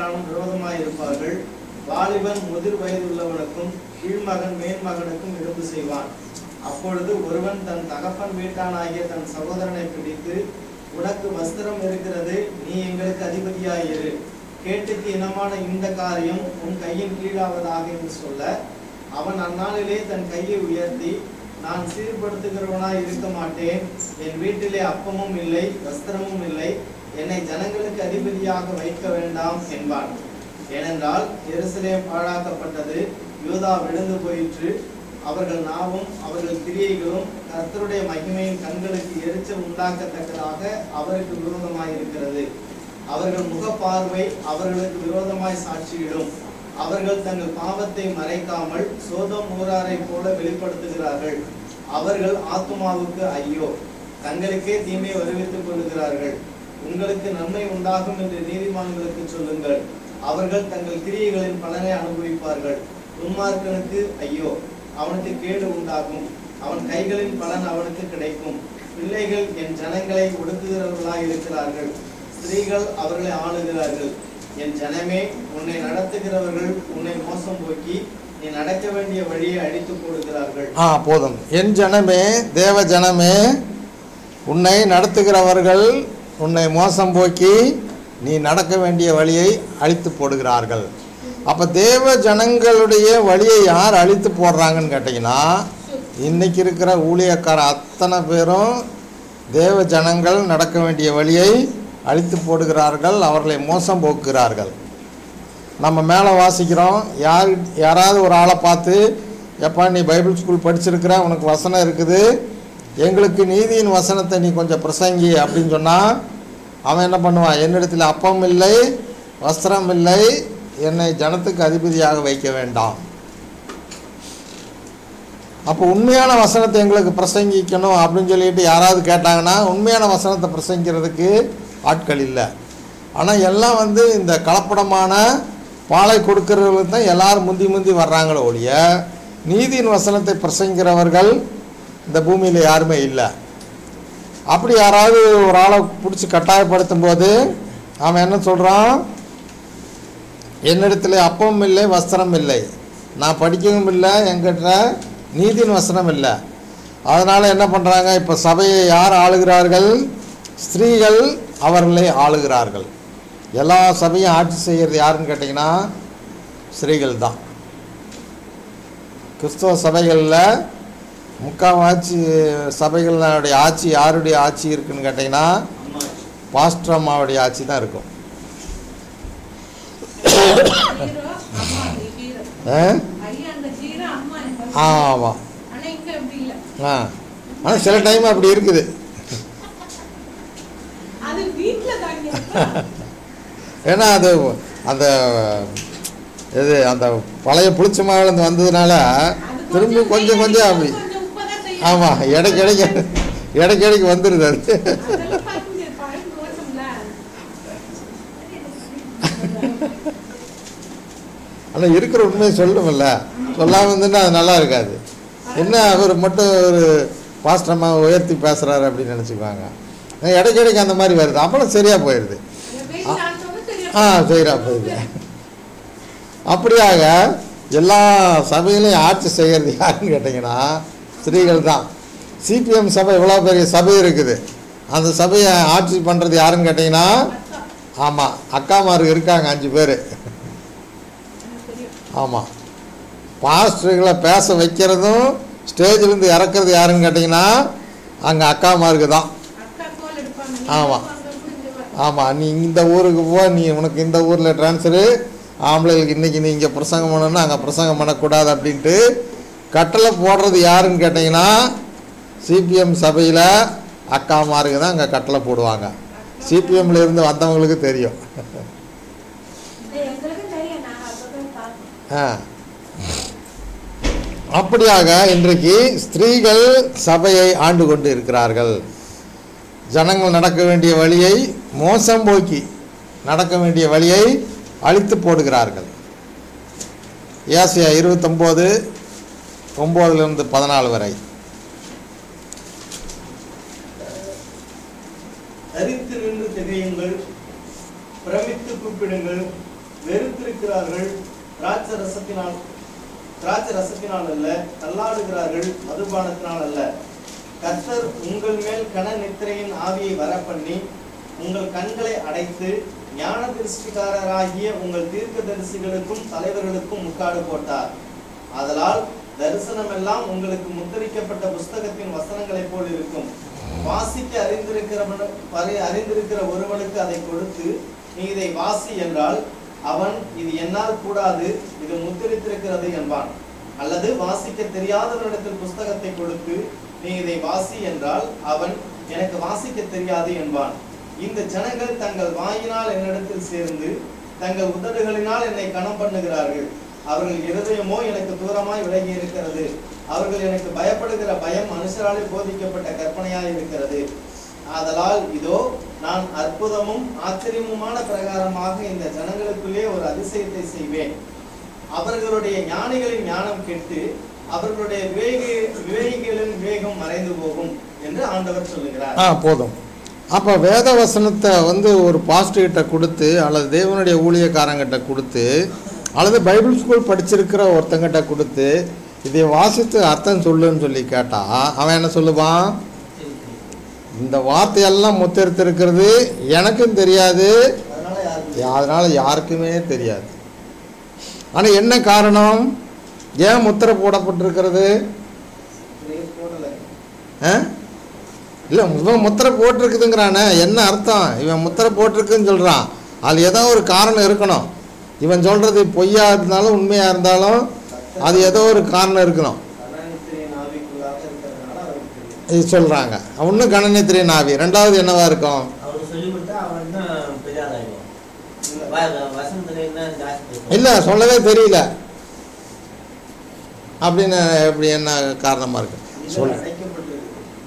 குமாரனும் விரோதமாயிருப்பார்கள் வாலிபன் முதிர் வயதுள்ளவனுக்கும் கீழ்மகன் மேன்மகனுக்கும் விரும்பு செய்வான் அப்பொழுது ஒருவன் தன் தகப்பன் வீட்டானாகிய தன் சகோதரனை பிடித்து உனக்கு வஸ்திரம் இருக்கிறது நீ எங்களுக்கு அதிபதியாயிரு கேட்டுக்கு இனமான இந்த காரியம் உன் கையின் கீழாவதாக என்று சொல்ல அவன் அந்நாளிலே தன் கையை உயர்த்தி நான் சீர்படுத்துகிறவனாய் இருக்க மாட்டேன் என் வீட்டிலே அப்பமும் இல்லை வஸ்திரமும் இல்லை என்னை ஜனங்களுக்கு அதிபதியாக வைக்க வேண்டாம் என்பான் ஏனென்றால் எருசலேம் பாழாக்கப்பட்டது யூதா விழுந்து போயிற்று அவர்கள் நாவும் அவர்கள் கிரியைகளும் கர்த்தருடைய மகிமையின் கண்களுக்கு எரிச்சல் உண்டாக்கத்தக்கதாக அவருக்கு விரோதமாயிருக்கிறது அவர்கள் முகப்பார்வை அவர்களுக்கு விரோதமாய் சாட்சியிடும் அவர்கள் தங்கள் பாவத்தை மறைக்காமல் சோதம் ஊராரை போல வெளிப்படுத்துகிறார்கள் அவர்கள் ஆத்துமாவுக்கு ஐயோ தங்களுக்கே தீமை வருவித்துக் கொள்ளுகிறார்கள் உங்களுக்கு நன்மை உண்டாகும் என்று நீதிமான்களுக்கு சொல்லுங்கள் அவர்கள் தங்கள் கிரியைகளின் பலனை அனுபவிப்பார்கள் துன்மார்க்கனுக்கு ஐயோ அவனுக்கு கேடு உண்டாகும் அவன் கைகளின் பலன் அவனுக்கு கிடைக்கும் பிள்ளைகள் என் ஜனங்களை ஒடுக்குகிறவர்களாய் இருக்கிறார்கள் ஸ்திரீகள் அவர்களை ஆளுகிறார்கள் என் ஜனமே உன்னை நடத்துகிறவர்கள் உன்னை மோசம் போக்கி நீ நடக்க வேண்டிய வழியை அடித்து போடுகிறார்கள் ஆ போதும் என் ஜனமே தேவ ஜனமே உன்னை நடத்துகிறவர்கள் உன்னை மோசம் போக்கி நீ நடக்க வேண்டிய வழியை அழித்து போடுகிறார்கள் அப்போ தேவ ஜனங்களுடைய வழியை யார் அழித்து போடுறாங்கன்னு கேட்டிங்கன்னா இன்னைக்கு இருக்கிற ஊழியக்கார அத்தனை பேரும் தேவ ஜனங்கள் நடக்க வேண்டிய வழியை அழித்து போடுகிறார்கள் அவர்களை மோசம் போக்குகிறார்கள் நம்ம மேலே வாசிக்கிறோம் யார் யாராவது ஒரு ஆளை பார்த்து எப்பா நீ பைபிள் ஸ்கூல் படிச்சிருக்கிற உனக்கு வசனம் இருக்குது எங்களுக்கு நீதியின் வசனத்தை நீ கொஞ்சம் பிரசங்கி அப்படின்னு சொன்னால் அவன் என்ன பண்ணுவான் என்னிடத்தில் அப்பம் இல்லை வஸ்திரம் இல்லை என்னை ஜனத்துக்கு அதிபதியாக வைக்க வேண்டாம் அப்போ உண்மையான வசனத்தை எங்களுக்கு பிரசங்கிக்கணும் அப்படின்னு சொல்லிட்டு யாராவது கேட்டாங்கன்னா உண்மையான வசனத்தை பிரசங்கிக்கிறதுக்கு ஆட்கள் இல்லை ஆனால் எல்லாம் வந்து இந்த கலப்படமான பாலை கொடுக்கறவங்களுக்கு தான் எல்லாரும் முந்தி முந்தி வர்றாங்களே ஒழிய நீதியின் வசனத்தை பிரசங்கிறவர்கள் இந்த பூமியில் யாருமே இல்லை அப்படி யாராவது ஒரு ஆளை பிடிச்சி கட்டாயப்படுத்தும் போது அவன் என்ன சொல்கிறான் என்னிடத்துல அப்பம் இல்லை வஸ்திரம் இல்லை நான் படிக்கவும் இல்லை என்கிட்ட நீதியின் வசனம் இல்லை அதனால் என்ன பண்ணுறாங்க இப்போ சபையை யார் ஆளுகிறார்கள் ஸ்திரீகள் அவர்களை ஆளுகிறார்கள் எல்லா சபையும் ஆட்சி செய்கிறது யாருன்னு கேட்டிங்கன்னா ஸ்திரீகள் தான் கிறிஸ்தவ சபைகளில் முக்கால்வாசி சபைகளுடைய ஆட்சி யாருடைய ஆட்சி இருக்குன்னு கேட்டிங்கன்னா அம்மா பாஸ்டர் அம்மாவுடைய ஆட்சி தான் இருக்கும் ஹீரோ அம்மா அந்த ஹீரோ ஆ? ஐயா அந்த ஹீரோ அம்மா அந்த first. ஆமாம் ஆனா இங்க அப்படி இல்ல ஆ ஆனால் சில டைம் அப்படி இருக்குது அது வீட்டுல தாங்க ஏன்னா அது அந்த இது அந்த பழைய புளிச்ச மாவிலேருந்து வந்ததுனால திரும்ப கொஞ்சம் கொஞ்சம் அப்படி கொஞ்சம் உப்பதான் செய்யும். ஆமாம் இடைக்கு இடைக்கு இடைக்கு இடைக்கு வந்துடுது அது அதெல்லாம் பார்க்க முடியாது பழம் மோசம்ல ஆனால் இருக்கிற உண்மையை சொல்லணும்ல சொல்லாமல் இருந்துன்னா அது நல்லா இருக்காது என்ன அவர் மட்டும் ஒரு பாஸ்டமாக உயர்த்தி பேசுகிறாரு அப்படின்னு நினச்சிக்குவாங்க இடைக்கு இடைக்கு அந்த மாதிரி வருது அப்புறம் சரியாக போயிடுது அந்த வெயில் நாட்டோட தெரியும் ஆ சரியா போயிடுது அப்படியாக எல்லா சபையிலையும் ஆட்சி செய்கிறது யாருன்னு கேட்டிங்கன்னா ஸ்திரீகள் தான் சிபிஎம் சபை இவ்வளோ பெரிய சபை இருக்குது அந்த சபையை ஆட்சி பண்ணுறது யாருன்னு கேட்டிங்கன்னா ஆமாம் அக்காமார் இருக்காங்க அஞ்சு பேர் ஆமாம் பாஸ்டர்களை பேச வைக்கிறதும் ஸ்டேஜ்லேருந்து இறக்குறது யாருன்னு கேட்டிங்கன்னா அங்கே அக்காமாருக்கு தான் அக்கா கோல் எடுப்பாங்க நீ ஆமா. அங்க புரிஞ்சு வா. ஆமாம் நீ இந்த ஊருக்கு போ நீ உனக்கு இந்த ஊரில் ட்ரான்ஸ்ஃபரு ஆம்பளைகளுக்கு இன்றைக்கி நீ இங்கே பிரசங்கம் பண்ணணும்னா அங்கே பிரசங்கம் பண்ணக்கூடாது அப்படின்ட்டு கட்டளை போடுறது யாருன்னு கேட்டிங்கன்னா சிபிஎம் சபையில் அக்காமாருக்கு தான் அங்கே கட்டளை போடுவாங்க சிபிஎம்ல இருந்து வந்தவங்களுக்கு தெரியும் இது எங்களுக்கும் தெரியும் நாங்கள் அப்போ பார்ப்போம் ஆ அப்படியாக இன்றைக்கு ஸ்திரீகள் சபையை ஆண்டு கொண்டு இருக்கிறார்கள் ஜனங்கள் நடக்க வேண்டிய வழியை மோசம் போக்கி நடக்க வேண்டிய வழியை அழித்து போடுகிறார்கள் ஏசியா இருபத்தொம்போது ஒம்போதுலேருந்து பதினாலு வரை தரித்து நின்று திகையுங்கள் பிரமித்து கூப்பிடுங்கள் வெறுத்திருக்கிறார்கள் திராட்சை ரசத்தினால் திராட்சை ரசத்தினால் அல்ல தள்ளாடுகிறார்கள் மதுபானத்தினால் அல்ல கர்த்தர் உங்கள் மேல் கன நித்திரையின் ஆவியை வரப்பண்ணி உங்கள் கண்களை அடைத்து ஞான திருஷ்டிக்காரராகிய உங்கள் தீர்க்கதரிசிகளுக்கும் தலைவர்களுக்கும் முக்காடு போட்டார் ஆதலால் தரிசனம் எல்லாம் உங்களுக்கு முத்திரிக்கப்பட்ட புஸ்தகத்தின் வசனங்களைப் போல் இருக்கும் வாசிக்க அறிந்திருக்கிறவன் பரி- அறிந்திருக்கிற ஒருவனுக்கு அதை கொடுத்து நீ இதை வாசி என்றால் அவன் இது என்னால் கூடாது இது முத்திரித்திருக்கிறது என்பான் அல்லது வாசிக்க தெரியாதவனிடத்தில் புஸ்தகத்தை கொடுத்து நீ இதை வாசி என்றால் அவன் எனக்கு வாசிக்க தெரியாது என்பான் இந்த ஜனங்கள் தங்கள் வாயினால் என்னிடத்தில் சேர்ந்து தங்கள் உதடுகளினால் என்னை கனம் பண்ணுகிறார்கள் அவர்கள் இருதயமோ எனக்கு தூரமாய் விலகி இருக்கிறது அவர்கள் எனக்கு பயப்படுகிற பயம் மனுஷராலே போதிக்கப்பட்ட கற்பனையாய் இருக்கிறது ஆதலால் இதோ நான் அற்புதமும் ஆச்சரியமுமான பிரகாரமாக இந்த ஜனங்களுக்குள்ளே ஒரு அதிசயத்தை செய்வேன் அவர்களுடைய ஞானிகளின் ஞானம் கெட்டு அவர்களுடைய விவேக விவேகிகளின் விவேகம் மறைந்து போகும் என்று ஆண்டவர் சொல்லுகிறார் ஆ போதும் அப்போ வேத வசனத்தை வந்து ஒரு பாஸ்டர்கிட்ட கொடுத்து அல்லது தேவனுடைய ஊழியக்காரங்கிட்ட கொடுத்து அல்லது பைபிள் ஸ்கூல் படிச்சிருக்கிற ஒருத்தங்கிட்ட கொடுத்து இதை வாசித்து அர்த்தம் சொல்லுன்னு சொல்லி கேட்டா அவன் என்ன சொல்லுவான் இந்த வார்த்தையெல்லாம் முத்தெடுத்திருக்கிறது எனக்கும் தெரியாது அதனால யாருக்கு அதனால் யாருக்குமே தெரியாது ஆனால் என்ன காரணம் ஏன் முத்திரை போடப்பட்டிருக்கிறது கிரேஸ் போடல ஆ இல்லை இவன் முத்திரை போட்டிருக்குதுங்கிறானே என்ன அர்த்தம் இவன் முத்திரை போட்டிருக்குன்னு சொல்கிறான் அதில் ஏதோ ஒரு காரணம் இருக்கணும் இவன் சொல்கிறது பொய்யா இருந்தாலும் உண்மையாக இருந்தாலும் அது ஏதோ ஒரு காரணம் இருக்கணும் கணானித்திரியின் ஆவிக்குள்ளாக இருக்கிறதுனால அவருக்கு தெரியும் இது சொல்கிறாங்க இன்னும் கணனித்திரை நாவி ரெண்டாவது என்னவா இருக்கும் அவருக்கு சொல்லி கொடுத்தா அவன் தான் பெரிய ஆளாயிடுவான் இல்ல. வ- வசனத்துல என்ன ஜாஸ்தி இருக்கும்? இல்லை சொல்லவே தெரியல அப்படின்னு எப்படி என்ன காரணமாக இருக்கு இதழ் சொல் அடைக்கப்பட்டிருக்கு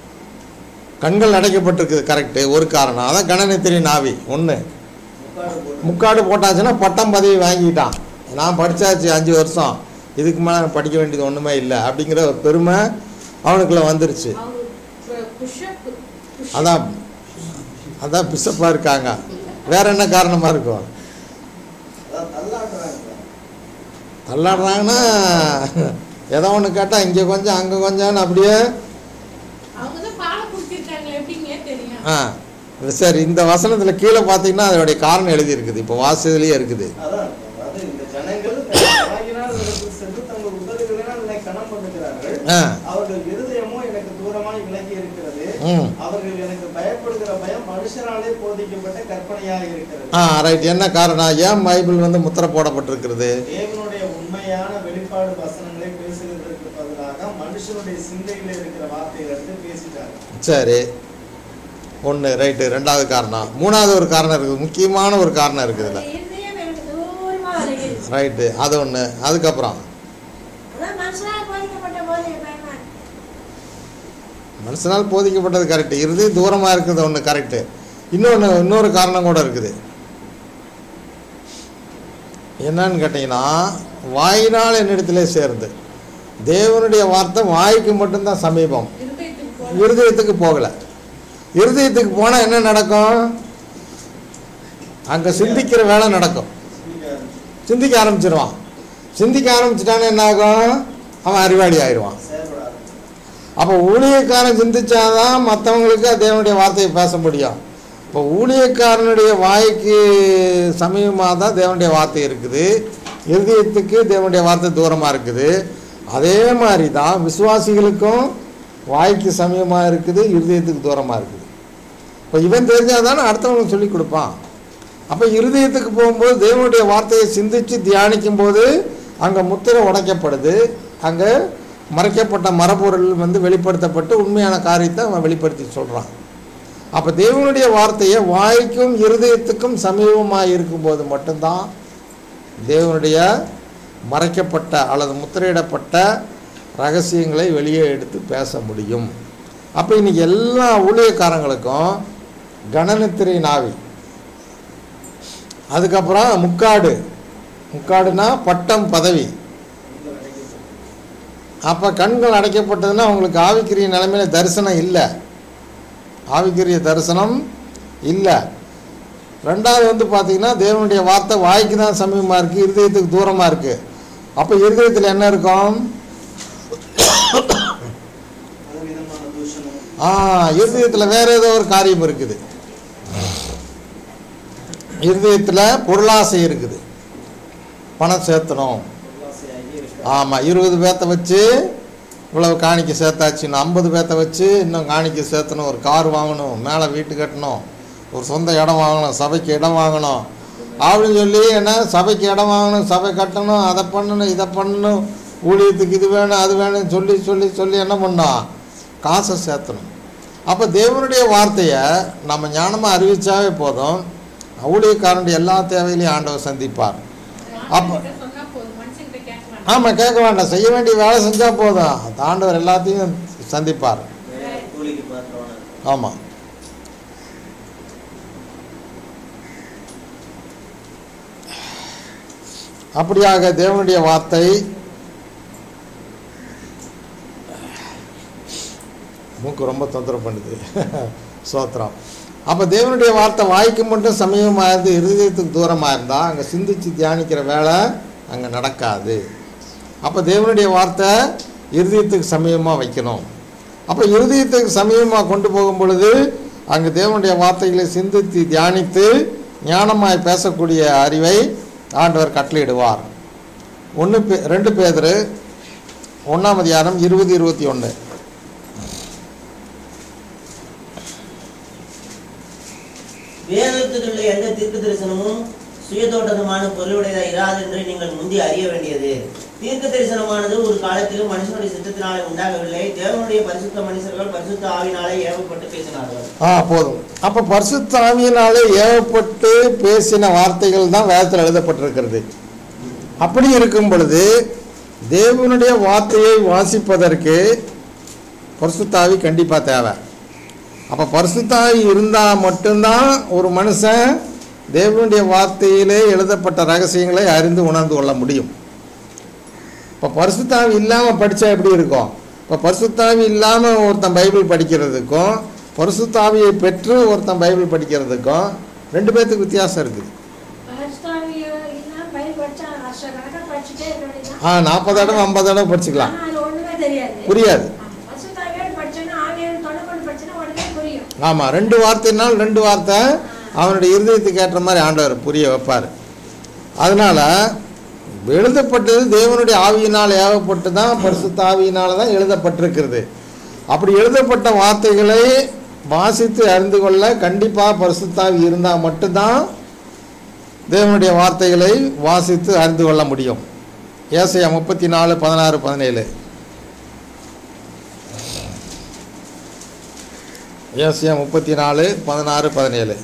கண்கள் அடைக்கப்பட்டிருக்குது கரெக்டு ஒரு காரணம் அதான் கணனித்திரை நாவி ஒன்று முக்காடு போட்டு முக்காடு போட்டாச்சுன்னா பட்டம் பதவி வாங்கிட்டான் நான் படித்தாச்சு அஞ்சு வருஷம் இதுக்கு மேலே படிக்க வேண்டியது ஒன்றுமே இல்லை அப்படிங்கிற ஒரு பெருமை அவனுக்குள்ள வந்துருச்சு அவங்க புஷ்அப் அதான் அதான் பிசப்பாக இருக்காங்க வேற என்ன காரணமாக இருக்கும் அதான் தள்ளாடுறாங்க தள்ளாடுறாங்கன்னா ஏதோ ஒன்று கேட்டால் இங்கே கொஞ்சம் அங்கே கொஞ்சம்னு அப்படியே அவங்க தான் பாலை குடிச்சிருக்காங்க எப்படிங்க தெரியும் ஆ சரி இந்த வசனத்தில் கீழே பார்த்தீங்கன்னா அதனுடைய காரணம் எழுதியிருக்குது இப்போ வாசதுலேயே இருக்குது அதான் அதாவது இந்த ஜனங்கள் தங்கள் வாயினால் இடத்தில் சென்று தங்கள் உதடுகளினால் என்னை கணம் பண்ணுகிறார்கள் ஆ அவர்கள் இருதயமோ எனக்கு தூரமாய் விலகி இருக்கிறது ம் அவர்கள் எனக்கு பயப்படுகிற பயம் மனுஷராலே போதிக்கப்பட்ட கற்பனையாக இருக்கிறது ஆ ரைட் என்ன காரணம் ஏன் பைபிள் வந்து முத்திரை போடப்பட்டிருக்கிறது தேவனுடைய உண்மையான வெளிப்பாடு வசனங்களை பேசுகிறதற்கு பதிலாக மனுஷனுடைய சிந்தையில இருக்கிற வார்த்தைகளை எடுத்து பேசிட்டாங்க சரி ஒன்று ரைட்டு ரெண்டாவது காரணம் மூணாவது ஒரு காரணம் இருக்குது முக்கியமான ஒரு காரணம் இருக்குதுல்ல அவருடைய இருதயம் எனக்கு தூரமா விலகிடுச்சு. ரைட்டு அது ஒன்று அதுக்கப்புறம் அதான் மனுஷனால் போதிக்கப்பட்ட போது பயமா இருக்கு. மனுஷனால் போதிக்கப்பட்டது கரெக்டு இறுதி தூரமாக இருக்குது ஒன்று கரெக்டு இன்னொன்று இன்னொரு காரணம் கூட இருக்குது என்னன்னு கேட்டிங்கன்னா வாயினால் என்னிடத்திலே சேர்ந்து தேவனுடைய வார்த்தை வாய்க்கு மட்டும்தான் சமீபம் இருதயத்துக்கு போல இருதயத்துக்கு போகலை இருதயத்துக்கு போனால் என்ன நடக்கும் அங்கே சிந்திக்கிற வேலை நடக்கும் சிந்திக்க ஆரம்பிச்சிருவான் சிந்திக்க ஆரம்பிச்சிட்டான்னு என்ன ஆகும் அவன் அறிவாளி ஆயிடுவான் செயல்படாது அப்போ ஊழியக்காரன் சிந்திச்சாதான் மற்றவங்களுக்கு தேவனுடைய வார்த்தையை பேச முடியும் இப்போ ஊழியக்காரனுடைய வாய்க்கு சமீபமாக தான் தேவனுடைய வார்த்தை இருக்குது இருதயத்துக்கு தேவனுடைய வார்த்தை தூரமாக இருக்குது அதே மாதிரி தான் விசுவாசிகளுக்கும் வாய்க்கு சமீபமாக இருக்குது இருதயத்துக்கு தூரமாக இருக்குது இப்போ இவன் தெரிஞ்சால் தானே அடுத்தவனுக்கு சொல்லி கொடுப்பான் அப்போ இருதயத்துக்கு போகும்போது தேவனுடைய வார்த்தையை சிந்தித்து தியானிக்கும் போது அங்கே முத்திரை உடைக்கப்படுது அங்கே மறைக்கப்பட்ட மரபொருள் வந்து வெளிப்படுத்தப்பட்டு உண்மையான காரியத்தை அவன் வெளிப்படுத்தி சொல்கிறான் அப்போ தேவனுடைய வார்த்தையை வாய்க்கும் இருதயத்துக்கும் சமீபமாக இருக்கும்போது மட்டும்தான் தேவனுடைய மறைக்கப்பட்ட அல்லது முத்திரையிடப்பட்ட ரகசியங்களை வெளியே எடுத்து பேச முடியும் அப்போ இன்னைக்கு எல்லா ஊழியக்காரங்களுக்கும் கணனித்திரை நாவி அதுக்கப்புறம் முக்காடு முக்காடுனா பட்டம் பதவி அப்போ கண்கள் அடைக்கப்பட்டதுன்னா அவங்களுக்கு ஆவிக்குரிய நிலைமையில தரிசனம் இல்லை ஆவிக்குரிய தரிசனம் இல்லை ரெண்டாவது வந்து பார்த்தீங்கன்னா தேவனுடைய வார்த்தை வாய்க்கு தான் சமீபமாக இருக்குது இருதயத்துக்கு தூரமாக இருக்குது அப்போ இருதயத்தில் என்ன இருக்கும் பலவிதமான தூஷணம் ஆ இருதயத்தில் வேற ஏதோ ஒரு காரியம் இருக்குது இருதயத்தில் பொருளாசை இருக்குது பணம் சேர்த்தணும் பொருளாசையாகிய விஷ்டம். ஆமாம் இருபது பேர்த்த வச்சு இவ்வளவு காணிக்க சேர்த்தாச்சு இன்னும் ஐம்பது பேர்த்த வச்சு இன்னும் காணிக்க சேர்த்தணும் ஒரு கார் வாங்கணும் மேலே வீட்டு கட்டணும் ஒரு சொந்த இடம் வாங்கணும் சபைக்கு இடம் வாங்கணும் அப்படின்னு சொல்லி என்ன சபைக்கு இடம் வாங்கணும் சபை கட்டணும் அதை பண்ணணும் இதை பண்ணணும் ஊழியத்துக்கு இது வேணும் அது வேணும்னு சொல்லி சொல்லி சொல்லி என்ன பண்ணோம் காசை சேர்த்தணும் அப்போ தேவனுடைய வார்த்தையை நம்ம ஞானமாக அறிவிச்சாவே போதும் ஊழியக்காரனுடைய எல்லா தேவையிலையும் ஆண்டவர் சந்திப்பார் அப்போ ஆண்டவர்கிட்ட சொன்னா போதும் மனுஷங்கிட்ட கேட்க வேண்டாம் ஆமாம் கேட்க வேண்டாம் செய்ய வேண்டிய வேலை செஞ்சால் போதும் அந்த ஆண்டவர் எல்லாத்தையும் சந்திப்பார் வேற கூலிக்கு பாத்திரமான ஆமாம் அப்படியாக தேவனுடைய வார்த்தை மூக்கு ரொம்ப தொந்தரவு பண்ணுது சோத்திரம் அப்போ தேவனுடைய வார்த்தை வாய்க்கு மட்டும் சமயமாக இருந்து இருதயத்துக்கு தூரமாக இருந்தால் அங்கே சிந்திச்சு தியானிக்கிற வேலை அங்கே நடக்காது அப்போ தேவனுடைய வார்த்தை இருதயத்துக்கு சமயமாக வைக்கணும் அப்போ இருதயத்துக்கு சமயமாக கொண்டு போகும் பொழுது அங்கே தேவனுடைய வார்த்தைகளை சிந்தித்து தியானித்து ஞானமாய் பேசக்கூடிய அறிவை ஆண்டவர் கட்டளையிடுவார் ஒன்று பே ரெண்டு பேர் ஒன்றாம் அதிகாரம் இருபது இருபத்தி ஒன்று வேதத்தில் உள்ள எந்த தீர்க்க தரிசனமும் சுயதோட்டமான பொருளுடையதா இராது என்று நீங்கள் முந்தி அறிய வேண்டியது தீர்க்க தரிசனமானது ஒரு காலத்திலும் மனுஷனுடைய சித்தத்தினாலே உண்டாகவில்லை தேவனுடைய பரிசுத்த மனுஷர்கள் பரிசுத்த ஆவினாலே ஏவப்பட்டு பேசினார்கள் ஆ போதும் அப்போ பரிசுத்த ஆவியினாலே ஏவப்பட்டு பேசின வார்த்தைகள் தான் வேதத்தில் எழுதப்பட்டிருக்கிறது அப்படி இருக்கும் பொழுது தேவனுடைய வார்த்தையை வாசிப்பதற்கு பரிசுத்தாவி கண்டிப்பாக தேவை அப்போ பரிசுத்தாவி இருந்தால் மட்டும்தான் ஒரு மனுஷன் தேவனுடைய வார்த்தையிலே எழுதப்பட்ட ரகசியங்களை அறிந்து உணர்ந்து கொள்ள முடியும் இப்போ பரிசுத்தாவி இல்லாமல் படித்தா எப்படி இருக்கும் இப்போ பரிசுத்தாவி இல்லாமல் ஒருத்தன் பைபிள் படிக்கிறதுக்கும் பரிசுத்தாவியை பெற்று ஒருத்தன் பைபிள் படிக்கிறதுக்கும் ரெண்டு பேர்த்துக்கு வித்தியாசம் இருக்குது பரிசுத்தாவிய இல்லைன்னா பயிர் படிச்சா வருஷ கணக்காக படிச்சுட்டே இருக்க வேண்டியதுதான் ஆ நாற்பது தடவை ஐம்பது தடவை படிச்சுக்கலாம் ஆனா அது ஒண்ணுமே தெரியாது புரியாது பரிசுத்தாவியோடு படிச்சோன்னா ஆவியோடு தொடர்பு கொண்டு படிச்சோன்னா உடனே புரியும் ஆமாம் ரெண்டு வார்த்தைனால் ரெண்டு வார்த்தை அவனுடைய இருதயத்துக்கு ஏற்ற மாதிரி ஆண்டவர் புரிய வைப்பார் அதனால் எழுதப்பட்டது தேவனுடைய ஆவியினால் ஏவப்பட்டு தான் பரிசுத்த ஆவியினால் தான் எழுதப்பட்டிருக்கிறது அப்படி எழுதப்பட்ட வார்த்தைகளை வாசித்து அறிந்து கொள்ள கண்டிப்பாக பரிசுத்தாவி இருந்தால் மட்டும்தான் தேவனுடைய வார்த்தைகளை வாசித்து அறிந்து கொள்ள முடியும் ஏசையா முப்பத்தி நாலு பதினாறு பதினேழு ஏசியா முப்பத்தி நாலு பதினாறு பதினேழு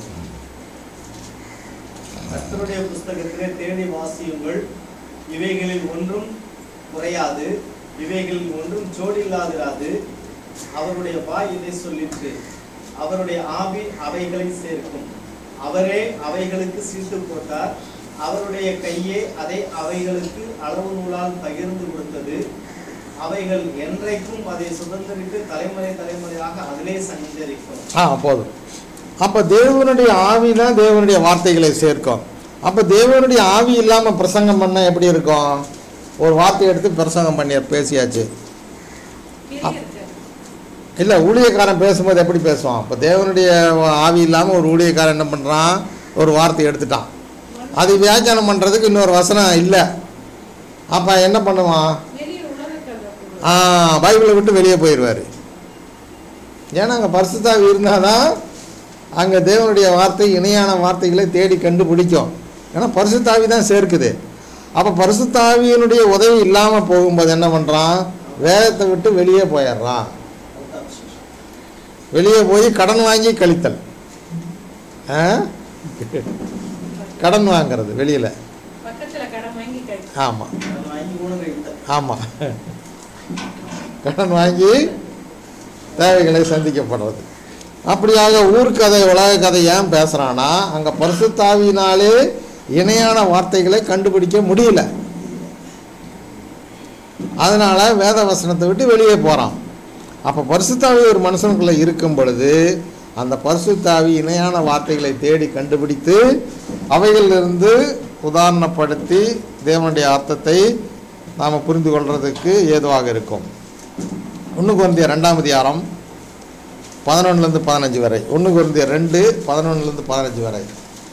கர்த்தருடைய புஸ்தகத்திலே தேடி வாசியுங்கள் இவைகளில் ஒன்றும் குறையாது இவைகளில் ஒன்றும் சோடில்லாதிராது அவருடைய வாய் இதை சொல்லிற்று அவருடைய ஆவி அவைகளை சேர்க்கும் அவரே அவைகளுக்கு சீட்டு போட்டார் அவருடைய கையே அதை அவைகளுக்கு அளவு நூலால் பகிர்ந்து கொடுத்தது அவைகள் என்றைக்கும் அதை சுதந்திரித்து தலைமுறை தலைமுறையாக அதிலே சஞ்சரிக்கும் ஆ போதும் அப்போ தேவனுடைய ஆவி தான் தேவனுடைய வார்த்தைகளை சேர்க்கும் அப்போ தேவனுடைய ஆவி இல்லாமல் பிரசங்கம் பண்ண எப்படி இருக்கும் ஒரு வார்த்தை எடுத்து பிரசங்கம் பண்ணி பேசியாச்சு கிரியை இருக்கு இல்லை ஊழியக்காரன் பேசும்போது எப்படி பேசுவான் இப்போ தேவனுடைய ஆவி இல்லாமல் ஒரு ஊழியக்காரன் என்ன பண்ணுறான் ஒரு வார்த்தை எடுத்துட்டான் அது வியாக்கியானம் பண்ணுறதுக்கு இன்னொரு வசனம் இல்லை அப்போ என்ன பண்ணுவான் வெளியே உலகத்தில் ஆ, பைபிளை விட்டு வெளியே போயிடுவார் ஏன்னா அங்கே பரிசுத்தாவி இருந்தால் தான் அங்கே தேவனுடைய வார்த்தை இணையான வார்த்தைகளை தேடி கண்டுபிடிக்கும் ஏன்னா பரிசுத்தாவி தான் சேர்க்குது அப்போ பரிசுத்தாவியினுடைய உதவி இல்லாமல் போகும்போது என்ன பண்ணுறான் வேதத்தை விட்டு வெளியே போயிடுறான் வெளியே போய் கடன் வாங்கி கழித்தல் ஆ? கடன் வாங்குறது வெளியில் பக்கத்துல கடன் வாங்கி கழிச்சு ஆமாம் அதை வாங்கி ஊனரை விட்ட ஆமாம் கடன் வாங்கி தேவைகளை சந்திக்கப்படுறது அப்படியாக ஊர்க்கதை உலக கதை ஏன் பேசுகிறான்னா அங்கே பரிசுத்தாவினாலே இணையான வார்த்தைகளை கண்டுபிடிக்க முடியல அதனால் வேத வசனத்தை விட்டு வெளியே போகிறான் அப்போ பரிசுத்தாவி ஒரு மனுஷனுக்குள்ளே இருக்கும் பொழுது அந்த பரிசுத்தாவி இணையான வார்த்தைகளை தேடி கண்டுபிடித்து அவைகளிலிருந்து உதாரணப்படுத்தி தேவனுடைய அர்த்தத்தை நாம் புரிந்து கொள்றதுக்கு ஏதுவாக இருக்கும் ஒன்று குருந்திய ரெண்டாம் அதிகாரம் பதினொன்றுலேருந்து பதினஞ்சு வரை ஒன்று குருந்திய ரெண்டு பதினொன்றுலேருந்து பதினஞ்சு வரை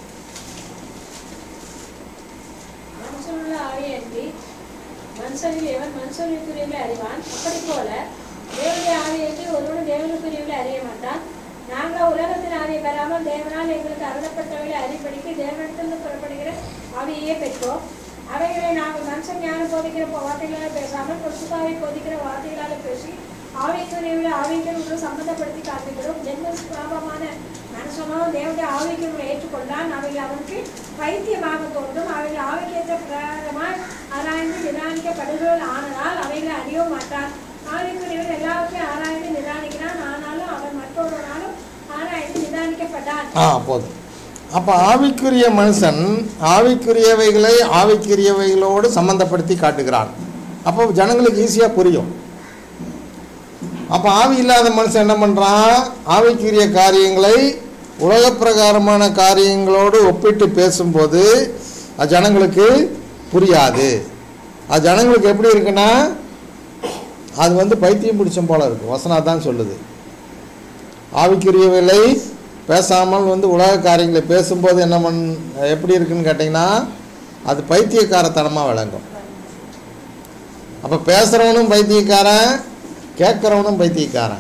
மனுஷனுள்ள ஆவியன்றி மனுஷனில் எவன் மனுஷனுக்குரியவளை அறிவான் அப்படி போல தேவனுடைய ஆவியன்றி ஒருவனும் தேவனுக்குரியவளை அறிய மாட்டான் நாங்கள் உலகத்தின் ஆவியை பெறாமல் தேவனால் எங்களுக்கு அருளப்பட்டவளை அறிப்படிக்கு தேவனிடத்திலிருந்து புறப்படுகிற ஆவியையே பெற்றோம் அவைகளை நாங்கள் மனுஷன் ஞானம் போதிக்கிற வார்த்தைகளால் பேசாமல் பரிசுத்தாவை போதிக்கிற வார்த்தைகளால் பேசி ஆவிக்குரியவளை ஆவிக்குரிய சம்பந்தப்படுத்தி காட்டுகிறோம் ஜென்ம சுபாவமான மனுஷனோ தேவனுடைய ஆவிக்குரிய ஏற்றுக்கொண்டான் அவைகள் அவனுக்கு பைத்தியமாக தோன்றும் அவைகள் ஆவிக்கேற்ற பிரகாரமாய் ஆராய்ந்து நிதானிக்கப்படுகள் ஆனதால் அவைகளை அறிய மாட்டான் ஆவிக்குரியவன் எல்லாவற்றையும் ஆராய்ந்து நிதானிக்கிறான் ஆனாலும் அவன் மற்றொருவனாலும் ஆராய்ந்து நிதானிக்கப்பட்டான் ஆ போதும் அப்போ ஆவிக்குரிய மனுஷன் ஆவிக்குரியவைகளை ஆவிக்குரியவைகளோடு சம்மந்தப்படுத்தி காட்டுகிறான் அப்போ ஜனங்களுக்கு ஈஸியாக புரியும் அப்போ ஆவி இல்லாத மனுஷன் என்ன பண்ணுறான் ஆவிக்குரிய காரியங்களை உலகப் பிரகாரமான காரியங்களோடு ஒப்பிட்டு பேசும்போது அது ஜனங்களுக்கு புரியாது அது ஜனங்களுக்கு எப்படி இருக்குன்னா அது வந்து பைத்தியம் பிடிச்சம் போல இருக்கு வசனா தான் சொல்லுது ஆவிக்குரியவில்லை பேசாமல் வந்து உலக காரியங்களை பேசும்போது என்ன பண் எப்படி இருக்குன்னு கேட்டிங்கன்னா அது பைத்தியக்காரத்தனமாக விளங்கும் அப்போ பேசுகிறவனும் பைத்தியக்காரன் கேட்குறவனும் பைத்தியக்காரன்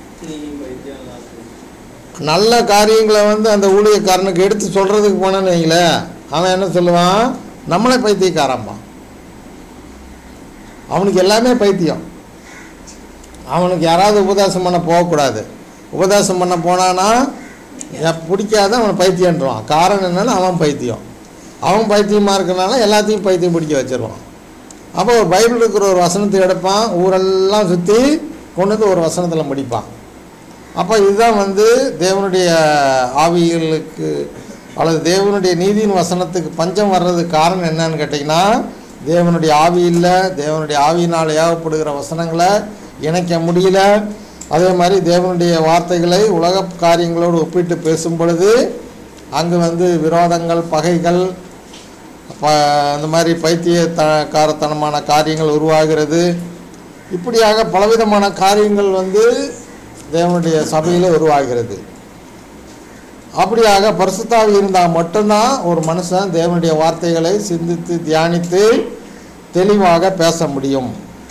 நல்ல காரியங்களை வந்து அந்த ஊழியக்காரனுக்கு எடுத்து சொல்கிறதுக்கு போனேன்னு வைங்களேன் அவன் என்ன சொல்லுவான் நம்மளே பைத்தியக்காரம்பான் அவனுக்கு எல்லாமே பைத்தியம் அவனுக்கு யாராவது உபதேசம் பண்ண போகக்கூடாது உபதேசம் பண்ண போனானா எ- பிடிக்காத அவனை பைத்தியன்றான் காரணம் என்னன்னா அவன் பைத்தியம் அவன் பைத்தியமாக இருக்கிறனால எல்லாத்தையும் பைத்தியம் பிடிக்க வச்சிருவான் அப்போ ஒரு பைபிள் இருக்கிற ஒரு வசனத்தை எடுப்பான் ஊரெல்லாம் சுற்றி கொண்டு வந்து ஒரு வசனத்தில் முடிப்பான் அப்போ இதுதான் வந்து தேவனுடைய ஆவிகளுக்கு அல்லது தேவனுடைய நீதியின் வசனத்துக்கு பஞ்சம் வர்றதுக்கு காரணம் என்னன்னு கேட்டிங்கன்னா தேவனுடைய ஆவி இல்லை தேவனுடைய ஆவியினால் ஏவப்படுகிற வசனங்களை இணைக்க முடியல அதே மாதிரி தேவனுடைய வார்த்தைகளை உலக காரியங்களோடு ஒப்பிட்டு பேசும் பொழுது அங்கு வந்து விரோதங்கள் பகைகள் ப அந்த மாதிரி பைத்திய த காரத்தனமான காரியங்கள் உருவாகிறது இப்படியாக பலவிதமான காரியங்கள் வந்து தேவனுடைய சபையில் உருவாகிறது அப்படியாக பரிசுத்தாவி இருந்தால் மட்டும்தான் ஒரு மனுஷன் தேவனுடைய வார்த்தைகளை சிந்தித்து தியானித்து தெளிவாக பேச முடியும்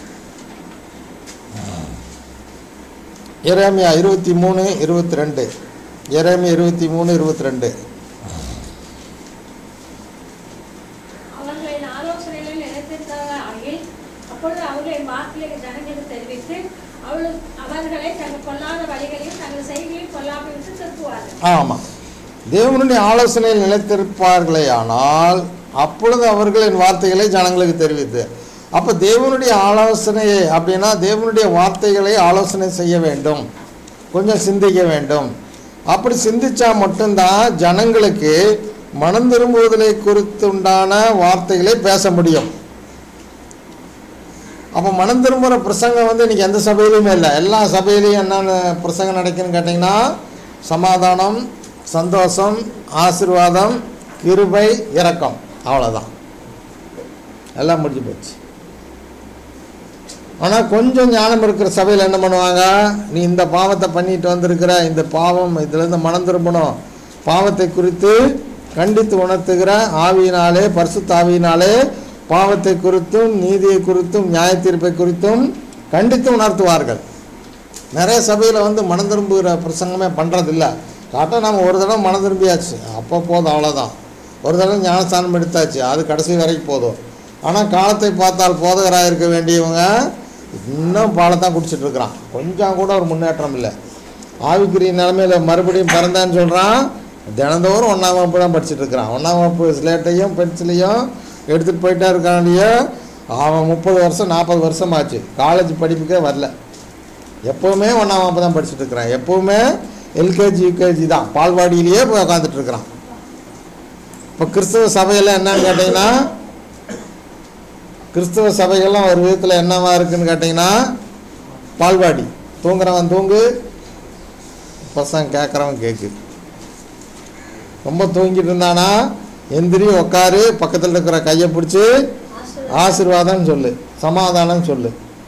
எரேமியா இருபத்தி மூணு இருபத்தி ரெண்டு எரேமியா இருபத்தி மூணு இருபத்தி ரெண்டு அவர்களின் ஆலோசனைகளில் நினைத்திருக்காக ஆகில் அப்பொழுது அவர்களின் வார்த்தைகளை ஜனங்களுக்கு தெரிவித்து அவளு அவர்களை தங்கள் கொல்லாத வழிகளையும் தங்கள் செய்கையும் கொல்லாமல் விட்டு திருப்புவார்கள் ஆமாம் தேவனுடைய ஆலோசனையில் நிலைத்திருப்பார்களே ஆனால் அப்பொழுது அவர்களின் வார்த்தைகளை ஜனங்களுக்கு தெரிவித்து அப்போ தேவனுடைய ஆலோசனையை அப்படின்னா தேவனுடைய வார்த்தைகளை ஆலோசனை செய்ய வேண்டும் கொஞ்சம் சிந்திக்க வேண்டும் அப்படி சிந்திச்சா மட்டும்தான் ஜனங்களுக்கு மனம் திரும்புவதை குறித்துண்டான வார்த்தைகளை பேச முடியும் அப்போ மனம் திரும்புகிற பிரசங்கம் வந்து இன்றைக்கி எந்த சபையிலையுமே இல்லை எல்லா சபையிலையும் என்னென்ன பிரசங்கம் நடக்குதுன்னு கேட்டிங்கன்னா சமாதானம் சந்தோஷம் ஆசீர்வாதம் கிருபை இரக்கம் அவ்வளோதான் எல்லாம் முடிஞ்சு போச்சு ஆனால் கொஞ்சம் ஞானம் இருக்கிற சபையில் என்ன பண்ணுவாங்க நீ இந்த பாவத்தை பண்ணிட்டு வந்திருக்கிற இந்த பாவம் இதுலேருந்து மனம் திரும்பணும் பாவத்தை குறித்து கண்டித்து உணர்த்துகிற ஆவியினாலே பரிசுத்த ஆவியினாலே பாவத்தை குறித்தும் நீதியை குறித்தும் நியாய தீர்ப்பை குறித்தும் கண்டித்து உணர்த்துவார்கள் நிறைய சபையில் வந்து மனம் திரும்புகிற பிரசங்கமே பண்ணுறதில்ல காட்ட நம்ம ஒரு தடவை மனம் திரும்பியாச்சு அப்போ போதும் அவ்வளோதான் ஒரு தடவை ஞானஸ்தானம் எடுத்தாச்சு அது கடைசி வரைக்கும் போதும் ஆனால் காலத்தை பார்த்தால் போதகராக இருக்க வேண்டியவங்க இன்னும் பாலத்தான் குடிச்சிட்டு இருக்கிறான் கொஞ்சம் கூட ஒரு முன்னேற்றம் இல்லை ஆவிக்குரிய நிலமையில மறுபடியும் பிறந்தான்னு சொல்கிறான் தினந்தோறும் ஒன்றாம் வகுப்பு தான் படிச்சுட்டு இருக்கிறான் ஒன்றாம் வகுப்பு ஸ்லேட்டையும் பென்சிலையும் எடுத்துகிட்டு போயிட்டே இருக்கான் இல்லையா அவன் முப்பது வருஷம் நாற்பது வருஷம் ஆச்சு காலேஜ் படிப்புக்கே வரல எப்போவுமே ஒன்றாம் வகுப்பு தான் படிச்சுட்டு இருக்கிறான் எப்போவுமே எல்கேஜி யூகேஜி தான் பால்வாடியிலேயே போய் உட்காந்துட்டு இருக்கிறான் இப்போ கிறிஸ்தவ சபையெல்லாம் என்னன்னு கேட்டிங்கன்னா கிறிஸ்தவ சபைகள்லாம் ஒரு விதத்தில் என்னவா இருக்குன்னு கேட்டிங்கன்னா பால்வாடி தூங்குறவன் தூங்கு பசங்க கேட்குறவன் கேட்கு ரொம்ப தூங்கிட்டு இருந்தானா எந்திரி உக்காரு பக்கத்தில் இருக்கிற கையை பிடிச்சி ஆசீர்வாதம். ஆசீர்வாதம் சொல்லு சமாதானம் சொல்லு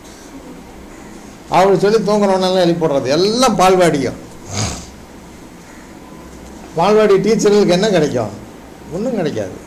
அவள் சொல்லி தூங்குறவனெல்லாம் எழுப்பிடுறது எல்லாம் பால்வாடியும் பால்வாடி டீச்சர்களுக்கு என்ன கிடைக்கும் ஒன்றும் கிடைக்காது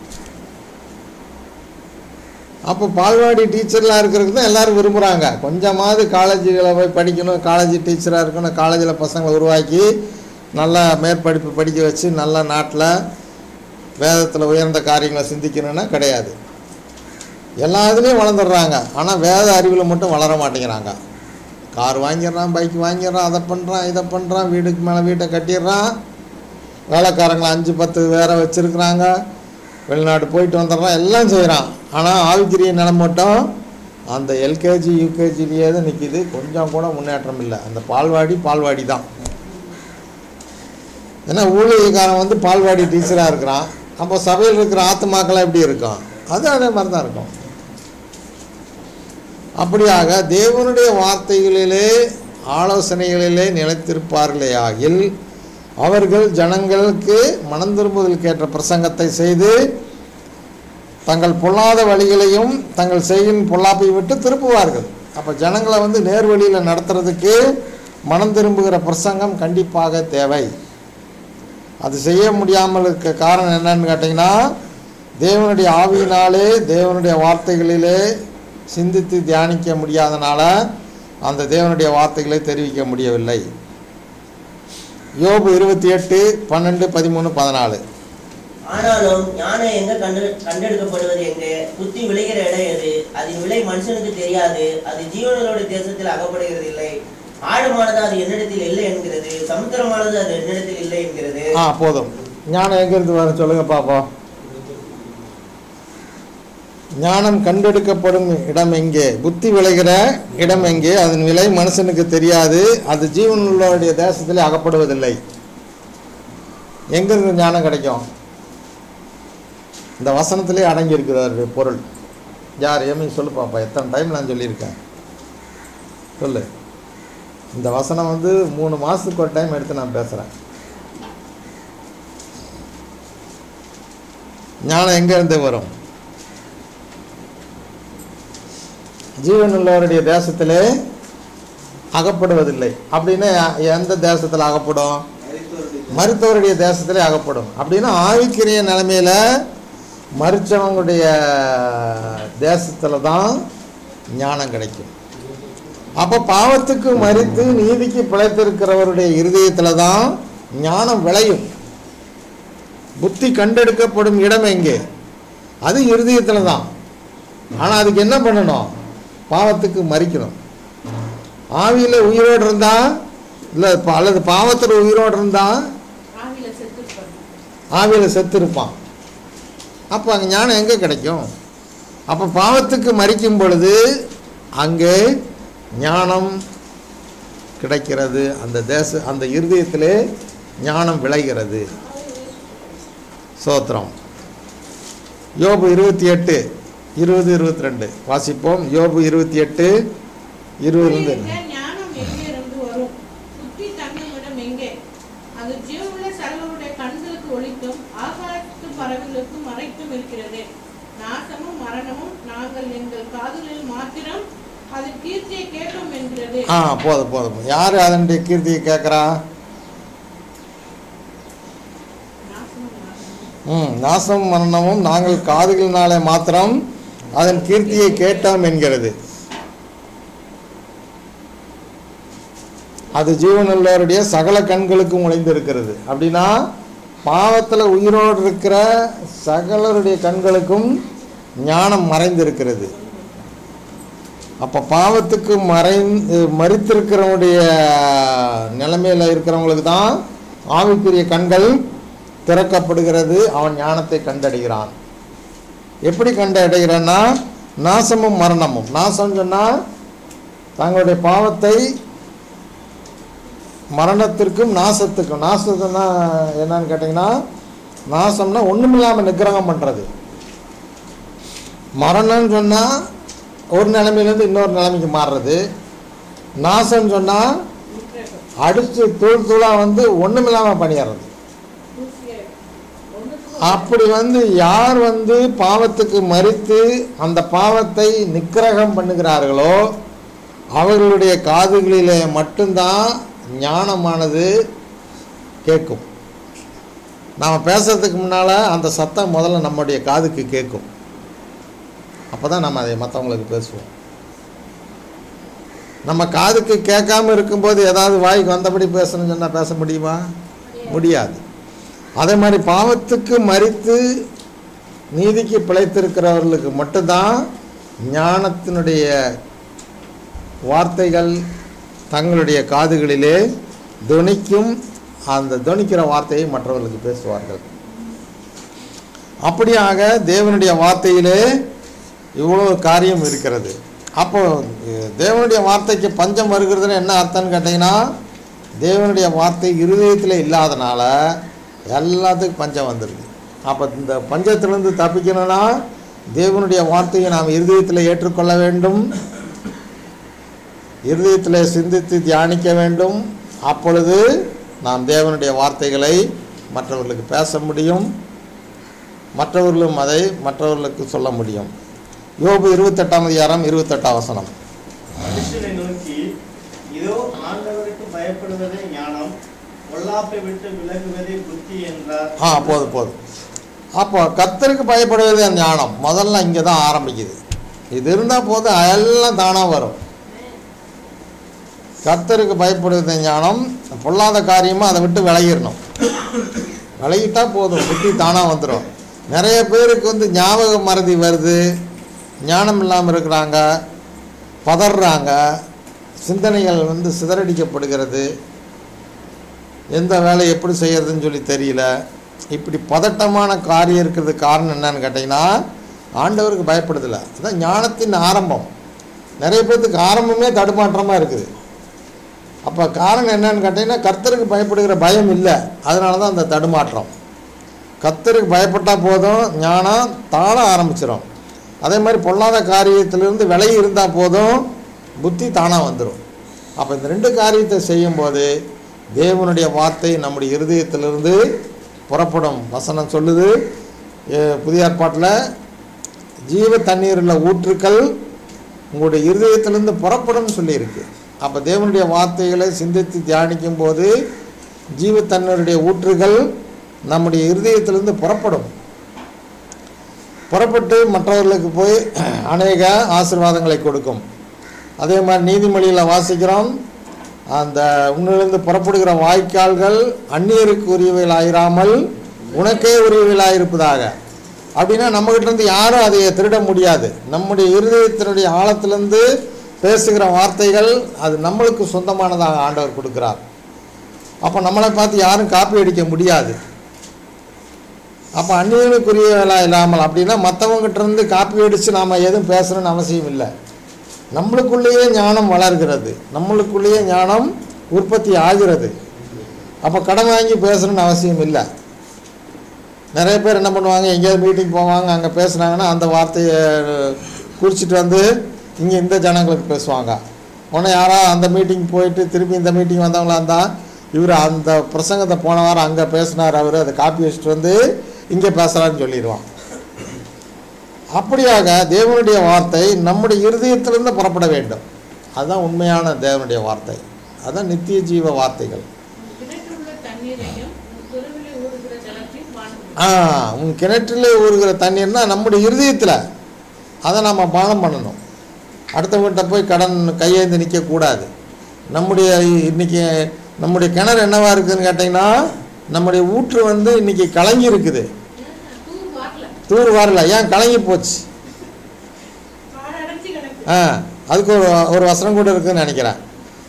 அப்போ பால்வாடி டீச்சர்லாம் இருக்கிறதுக்கு தான் எல்லாரும் விரும்புகிறாங்க கொஞ்சமாவது காலேஜுகளில் போய் படிக்கணும் காலேஜ் டீச்சராக இருக்கணும் காலேஜில் பசங்களை உருவாக்கி நல்லா மேற்படிப்பு படிக்க வச்சு நல்ல நாட்டில் வேதத்தில் உயர்ந்த காரியங்களை சிந்திக்கணும்னா கிடையாது எல்லா இதுலேயும் வளர்ந்துடுறாங்க ஆனால் வேத அறிவில் மட்டும் வளர மாட்டேங்கிறாங்க கார் வாங்கிடுறான் பைக் வாங்கிடுறான் அதை பண்ணுறான் இதை பண்ணுறான் வீடுக்கு மேலே வீட்டை கட்டிடுறான் வேலைக்காரங்களை அஞ்சு பத்து வேற வச்சுருக்குறாங்க வெளிநாடு போயிட்டு வந்துடுறான் எல்லாம் செய்கிறான் ஆனால் ஆவிக்கிரிய நிலம் மட்டும் அந்த எல்கேஜி யூகேஜிலேயே தான் நிற்கிது கொஞ்சம் கூட முன்னேற்றம் இல்லை அந்த பால்வாடி பால்வாடி தான் ஏன்னா ஊழியக்காரன் வந்து பால்வாடி டீச்சராக இருக்கிறான் அப்போ சபையில் இருக்கிற ஆத்துமாக்கெல்லாம் எப்படி இருக்கும் அது அதே மாதிரி தான் இருக்கும் அப்படியாக தேவனுடைய வார்த்தைகளிலே ஆலோசனைகளிலே நிலைத்திருப்பார்களேயாகில் அவர்கள் ஜனங்களுக்கு மனம் திரும்புதலுக்கு ஏற்ற பிரசங்கத்தை செய்து தங்கள் பொல்லாத வழிகளையும் தங்கள் செய்யும் பொல்லாப்பை விட்டு திருப்புவார்கள் அப்போ ஜனங்களை வந்து நேர் வழியில் நடத்துறதுக்கு மனம் திரும்புகிற பிரசங்கம் கண்டிப்பாக தேவை அது செய்ய முடியாமல் இருக்க காரணம் என்னன்னு கேட்டிங்கன்னா தேவனுடைய ஆவியினாலே தேவனுடைய வார்த்தைகளிலே சிந்தித்து தியானிக்க முடியாதனால அந்த தேவனுடைய வார்த்தைகளை தெரிவிக்க முடியவில்லை யோபு இருபத்தி எட்டு பன்னெண்டு பதிமூணு பதினாலு ஆனாலும் ஞானம் எங்க கண்டு கண்டெடுக்கப்படுவது எங்கே புத்தி விளைகிற இடம் எது அதன் விலை மனுஷனுக்கு தெரியாது அது ஜீவனங்களுடைய தேசத்தில் அகப்படுகிறது இல்லை ஆழமானது அது என்னிடத்தில் இல்லை என்கிறது சமுத்திரமானது அது என்னிடத்தில் இல்லை என்கிறது ஆ போதும் ஞானம் எங்கேருந்து வர சொல்லுங்க பாப்போம் ஞானம் கண்டெடுக்கப்படும் இடம் எங்கே புத்தி விளைகிற இடம் எங்கே அதன் விலை மனுஷனுக்கு தெரியாது அது ஜீவனுள்ளவருடைய தேசத்திலே அகப்படுவதில்லை எங்கிருந்து ஞானம் கிடைக்கும் இந்த வசனத்திலே அடங்கி இருக்கிறார் பொருள் யார் ஏமி சொல்லு பாப்பா எத்தனை டைம் நான் சொல்லியிருக்கேன் சொல்லு இந்த வசனம் வந்து மூணு மாதத்துக்கு ஒரு டைம் எடுத்து நான் பேசுகிறேன் ஞானம் எங்கேருந்து வரும் ஜீவனுள்ளவருடைய தேசத்திலே அகப்படுவதில்லை அப்படின்னு எந்த தேசத்தில் அகப்படும் மருத்துவருடைய தேசத்திலே அகப்படும் அப்படின்னா ஆவிக்கிரிய நிலைமையில மருத்துவங்களுடைய தேசத்தில் தான் ஞானம் கிடைக்கும் அப்போ பாவத்துக்கு மறித்து நீதிக்கு பிழைத்திருக்கிறவருடைய இருதயத்தில் தான் ஞானம் விளையும் புத்தி கண்டெடுக்கப்படும் இடம் எங்கே அது இருதயத்தில் தான் ஆனால் அதுக்கு என்ன பண்ணணும் பாவத்துக்கு மறிக்கணும் ஆவியில் உயிரோடு இருந்தா இல்லை அல்லது பாவத்தில் உயிரோடு இருந்தா ஆவியில செத்துருப்பாரு ஆவியில் செத்து இருப்பான் அப்போ அங்கே ஞானம் எங்கே கிடைக்கும் அப்போ பாவத்துக்கு மறிக்கும் பொழுது அங்கே ஞானம் கிடைக்கிறது அந்த தேச அந்த இருதயத்திலே ஞானம் விளைகிறது சோத்திரம் யோபு இருபத்தி எட்டு இருபது இருபத்தி ரெண்டு வாசிப்போம் யோபு இருபத்தி எட்டு இருபதுலேருந்து புத்தியுள்ள ஞானம் எங்கே இருந்து வரும் புத்தி தங்குமிடம் எங்கே அது ஜீவனுள்ள சகலருடைய கண்களுக்கு ஒளித்தும் ஆகாயத்து பறவைகளுக்கு மறைத்தும் இருக்கிறது நாசமும் மரணமும் நாங்கள் எங்கள் காதுகளில் மாத்திரம் அது கீர்த்தியை கேட்டோம் என்கிறது ஆ போதும் போதும் யார் அதனுடைய கீர்த்தியை கேட்குறா நாசமும் மரணமும் ம் நாசம் மரணமும் நாங்கள் காதுகளினாலே மாத்திரம் அதன் கீர்த்தியை கேட்டோம் என்கிறது அது ஜீவனுள்ளவருடைய சகல கண்களுக்கும் உழைந்திருக்கிறது அப்படின்னா பாவத்தில் உயிரோடு இருக்கிற சகலருடைய கண்களுக்கும் ஞானம் மறைந்திருக்கிறது அப்போ பாவத்துக்கு மறைந்து மறித்திருக்கிறவனுடைய நிலைமையில் இருக்கிறவங்களுக்கு தான் ஆவிக்குரிய கண்கள் திறக்கப்படுகிறது அவன் ஞானத்தை கண்டடைகிறான் எப்படி கண்டடைகிறான்னா நாசமும் மரணமும் நாசம் சொன்னால் தங்களுடைய பாவத்தை மரணத்திற்கும் நாசத்துக்கும் நாசத்துனா என்னன்னு கேட்டிங்கன்னா நாசம்னா ஒன்றுமில்லாமல் நிக்கிரகம் பண்ணுறது மரணம்னு சொன்னால் ஒரு நிலைமையிலேருந்து இன்னொரு நிலைமைக்கு மாறுறது நாசம்னு சொன்னால் அடித்து தூள் தூளாக வந்து ஒன்றுமில்லாமல் பண்ணிடுறது அப்படி வந்து யார் வந்து பாவத்துக்கு மறித்து அந்த பாவத்தை நிக்கிரகம் பண்ணுகிறார்களோ அவர்களுடைய காதுகளிலே மட்டும்தான் ஞானமானது கேட்கும் நாம் பேசுறதுக்கு முன்னால் அந்த சத்தம் முதல்ல நம்முடைய காதுக்கு கேட்கும் அப்போ தான் நம்ம அதை மற்றவங்களுக்கு பேசுவோம் நம்ம காதுக்கு கேட்காம இருக்கும்போது ஏதாவது வாய்க்கு வந்தபடி பேசணும்னு சொன்னால் பேச முடியுமா முடியாது அதே மாதிரி பாவத்துக்கு மறித்து நீதிக்கு பிழைத்திருக்கிறவர்களுக்கு மட்டும்தான் ஞானத்தினுடைய வார்த்தைகள் தங்களுடைய காதுகளிலே துணிக்கும் அந்த துணிக்கிற வார்த்தையை மற்றவர்களுக்கு பேசுவார்கள் அப்படியாக தேவனுடைய வார்த்தையிலே இவ்வளோ காரியம் இருக்கிறது அப்போ அஹ், தேவனுடைய வார்த்தைக்கு பஞ்சம் வருகிறதுன்னு என்ன அர்த்தம்னு கேட்டிங்கன்னா தேவனுடைய வார்த்தை இருதயத்தில் இல்லாதனால எல்லாத்துக்கும் பஞ்சம் வந்துடுது அப்போ இந்த பஞ்சத்திலிருந்து தப்பிக்கணும்னா தேவனுடைய வார்த்தையை நாம் இருதயத்தில் ஏற்றுக்கொள்ள வேண்டும் இருதயத்தில் சிந்தித்து தியானிக்க வேண்டும் அப்பொழுது நாம் தேவனுடைய வார்த்தைகளை மற்றவர்களுக்கு பேச முடியும் மற்றவர்களும் அதை மற்றவர்களுக்கு சொல்ல முடியும் யோபு இருபத்தெட்டாம் அதிகாரம் இருபத்தெட்டாம் வசனம் மனுஷனை நோக்கி இதோ ஆண்டவருக்கு பயப்படுவதே ஞானம் பொல்லாப்பை விட்டு விலகுவதே புத்தி என்றார் ஆ போதும் போதும் அப்போ கர்த்தருக்கு பயப்படுவதே ஞானம் முதல்ல இங்கே தான் ஆரம்பிக்குது இது இருந்தால் போதும் எல்லாம் தானாக வரும் கர்த்தருக்கு பயப்படுவது ஞானம் பொல்லாத காரியமாக அதை விட்டு விலகிடணும் விலகிட்டா போதும் புத்தி தானாக வந்துடும் நிறைய பேருக்கு வந்து ஞாபக மறதி வருது ஞானம் இல்லாமல் இருக்கிறாங்க பதறாங்க சிந்தனைகள் வந்து சிதறடிக்கப்படுகிறது எந்த வேலையை எப்படி செய்யறதுன்னு சொல்லி தெரியல இப்படி பதட்டமான காரியம் இருக்கிறதுக்கு காரணம் என்னன்னு கேட்டிங்கன்னா ஆண்டவருக்கு பயப்படுதில்ல அதுதான் ஞானத்தின் ஆரம்பம் நிறைய பேர்த்துக்கு ஆரம்பமே தடுமாற்றமாக இருக்குது அப்போ காரணம் என்னன்னு கேட்டிங்கன்னா கர்த்தருக்கு பயப்படுகிற பயம் இல்லை அதனால தான் அந்த தடுமாற்றம் கர்த்தருக்கு பயப்பட்டால் போதும் ஞானம் தாழ ஆரம்பிச்சிடும் அதே மாதிரி பொல்லாத காரியத்திலிருந்து விலகி இருந்தால் போதும் புத்தி தானாக வந்துடும் அப்போ இந்த ரெண்டு காரியத்தை செய்யும்போது தேவனுடைய வார்த்தை நம்முடைய இருதயத்திலிருந்து புறப்படும் வசனம் சொல்லுது எ, புதிய ஏற்பாட்டில் ஜீவ தண்ணீரில் ஊற்றுக்கள் உங்களுடைய இருதயத்திலிருந்து புறப்படும்னு சொல்லியிருக்கு அப்போ தேவனுடைய வார்த்தைகளை சிந்தித்து தியானிக்கும் போது ஜீவ தண்ணீருடைய ஊற்றுகள் நம்முடைய இருதயத்திலிருந்து புறப்படும் புறப்பட்டு மற்றவர்களுக்கு போய் அநேக ஆசீர்வாதங்களை கொடுக்கும் அதே மாதிரி நீதிமொழியில் வாசிக்கிறோம் அந்த உன்னிலிருந்து புறப்படுகிற வாய்க்கால்கள் அந்நியருக்கு உரியவைகளாயிராமல் உனக்கே உரியவைகளாயிருப்பதாக அப்படின்னா நம்மகிட்ட இருந்து யாரும் அதை திருட முடியாது நம்முடைய இருதயத்தினுடைய ஆழத்திலிருந்து பேசுகிற வார்த்தைகள் அது நம்மளுக்கு சொந்தமானதாக ஆண்டவர் கொடுக்கிறார் அப்போ நம்மளை பார்த்து யாரும் காப்பி அடிக்க முடியாது அப்போ அந்நியனுக்குரியவளா இல்லாமல் அப்படின்னா மற்றவங்ககிட்ட இருந்து காப்பி அடித்து நாம் எதுவும் பேசணும்னு அவசியம் இல்லை நம்மளுக்குள்ளேயே ஞானம் வளர்கிறது நம்மளுக்குள்ளேயே ஞானம் உற்பத்தி ஆகிறது அப்போ கடன் வாங்கி பேசணும்னு அவசியம் இல்லை நிறைய பேர் என்ன பண்ணுவாங்க எங்கேயாவது மீட்டிங் போவாங்க அங்கே பேசுனாங்கன்னா அந்த வார்த்தையை குறிச்சிட்டு வந்து இங்கே இந்த ஜனங்களுக்கு பேசுவாங்க உடனே யாராவது அந்த மீட்டிங் போயிட்டு திருப்பி இந்த மீட்டிங் வந்தவங்களா இருந்தால் இவர் அந்த பிரசங்கத்தை போன வாரம் அங்கே பேசினார் அவர் அதை காப்பி வச்சுட்டு வந்து இங்கே பேசுகிறான்னு சொல்லிடுவான் அப்படியாக தேவனுடைய வார்த்தை நம்முடைய இருதயத்திலிருந்து புறப்பட வேண்டும் அதுதான் உண்மையான தேவனுடைய வார்த்தை அதுதான் நித்திய ஜீவ வார்த்தைகள் கிணற்றுள்ள தண்ணீரையும் உன் துருவிலே ஊறுகிற ஜலத்தையும் பானம் ஆ உன் கிணற்றிலே ஊறுகிற தண்ணீர்னா நம்முடைய இருதயத்தில் அதை நம்ம பானம் பண்ணணும் அடுத்தவங்ககிட்ட போய் கடன் கையேந்து நிற்கக்கூடாது நம்முடைய இன்னைக்கு நம்முடைய கிணறு என்னவா இருக்குதுன்னு கேட்டிங்கன்னா நம்முடைய ஊற்று வந்து இன்னைக்கு கலங்கி இருக்குது தூர் வாரல தூர் வரல ஏன் கலங்கி போச்சு காடு அடைச்சி கிடக்கு ஆ அதுக்கு ஒரு ஒரு வசனம் கூட இருக்குதுன்னு நினைக்கிறேன்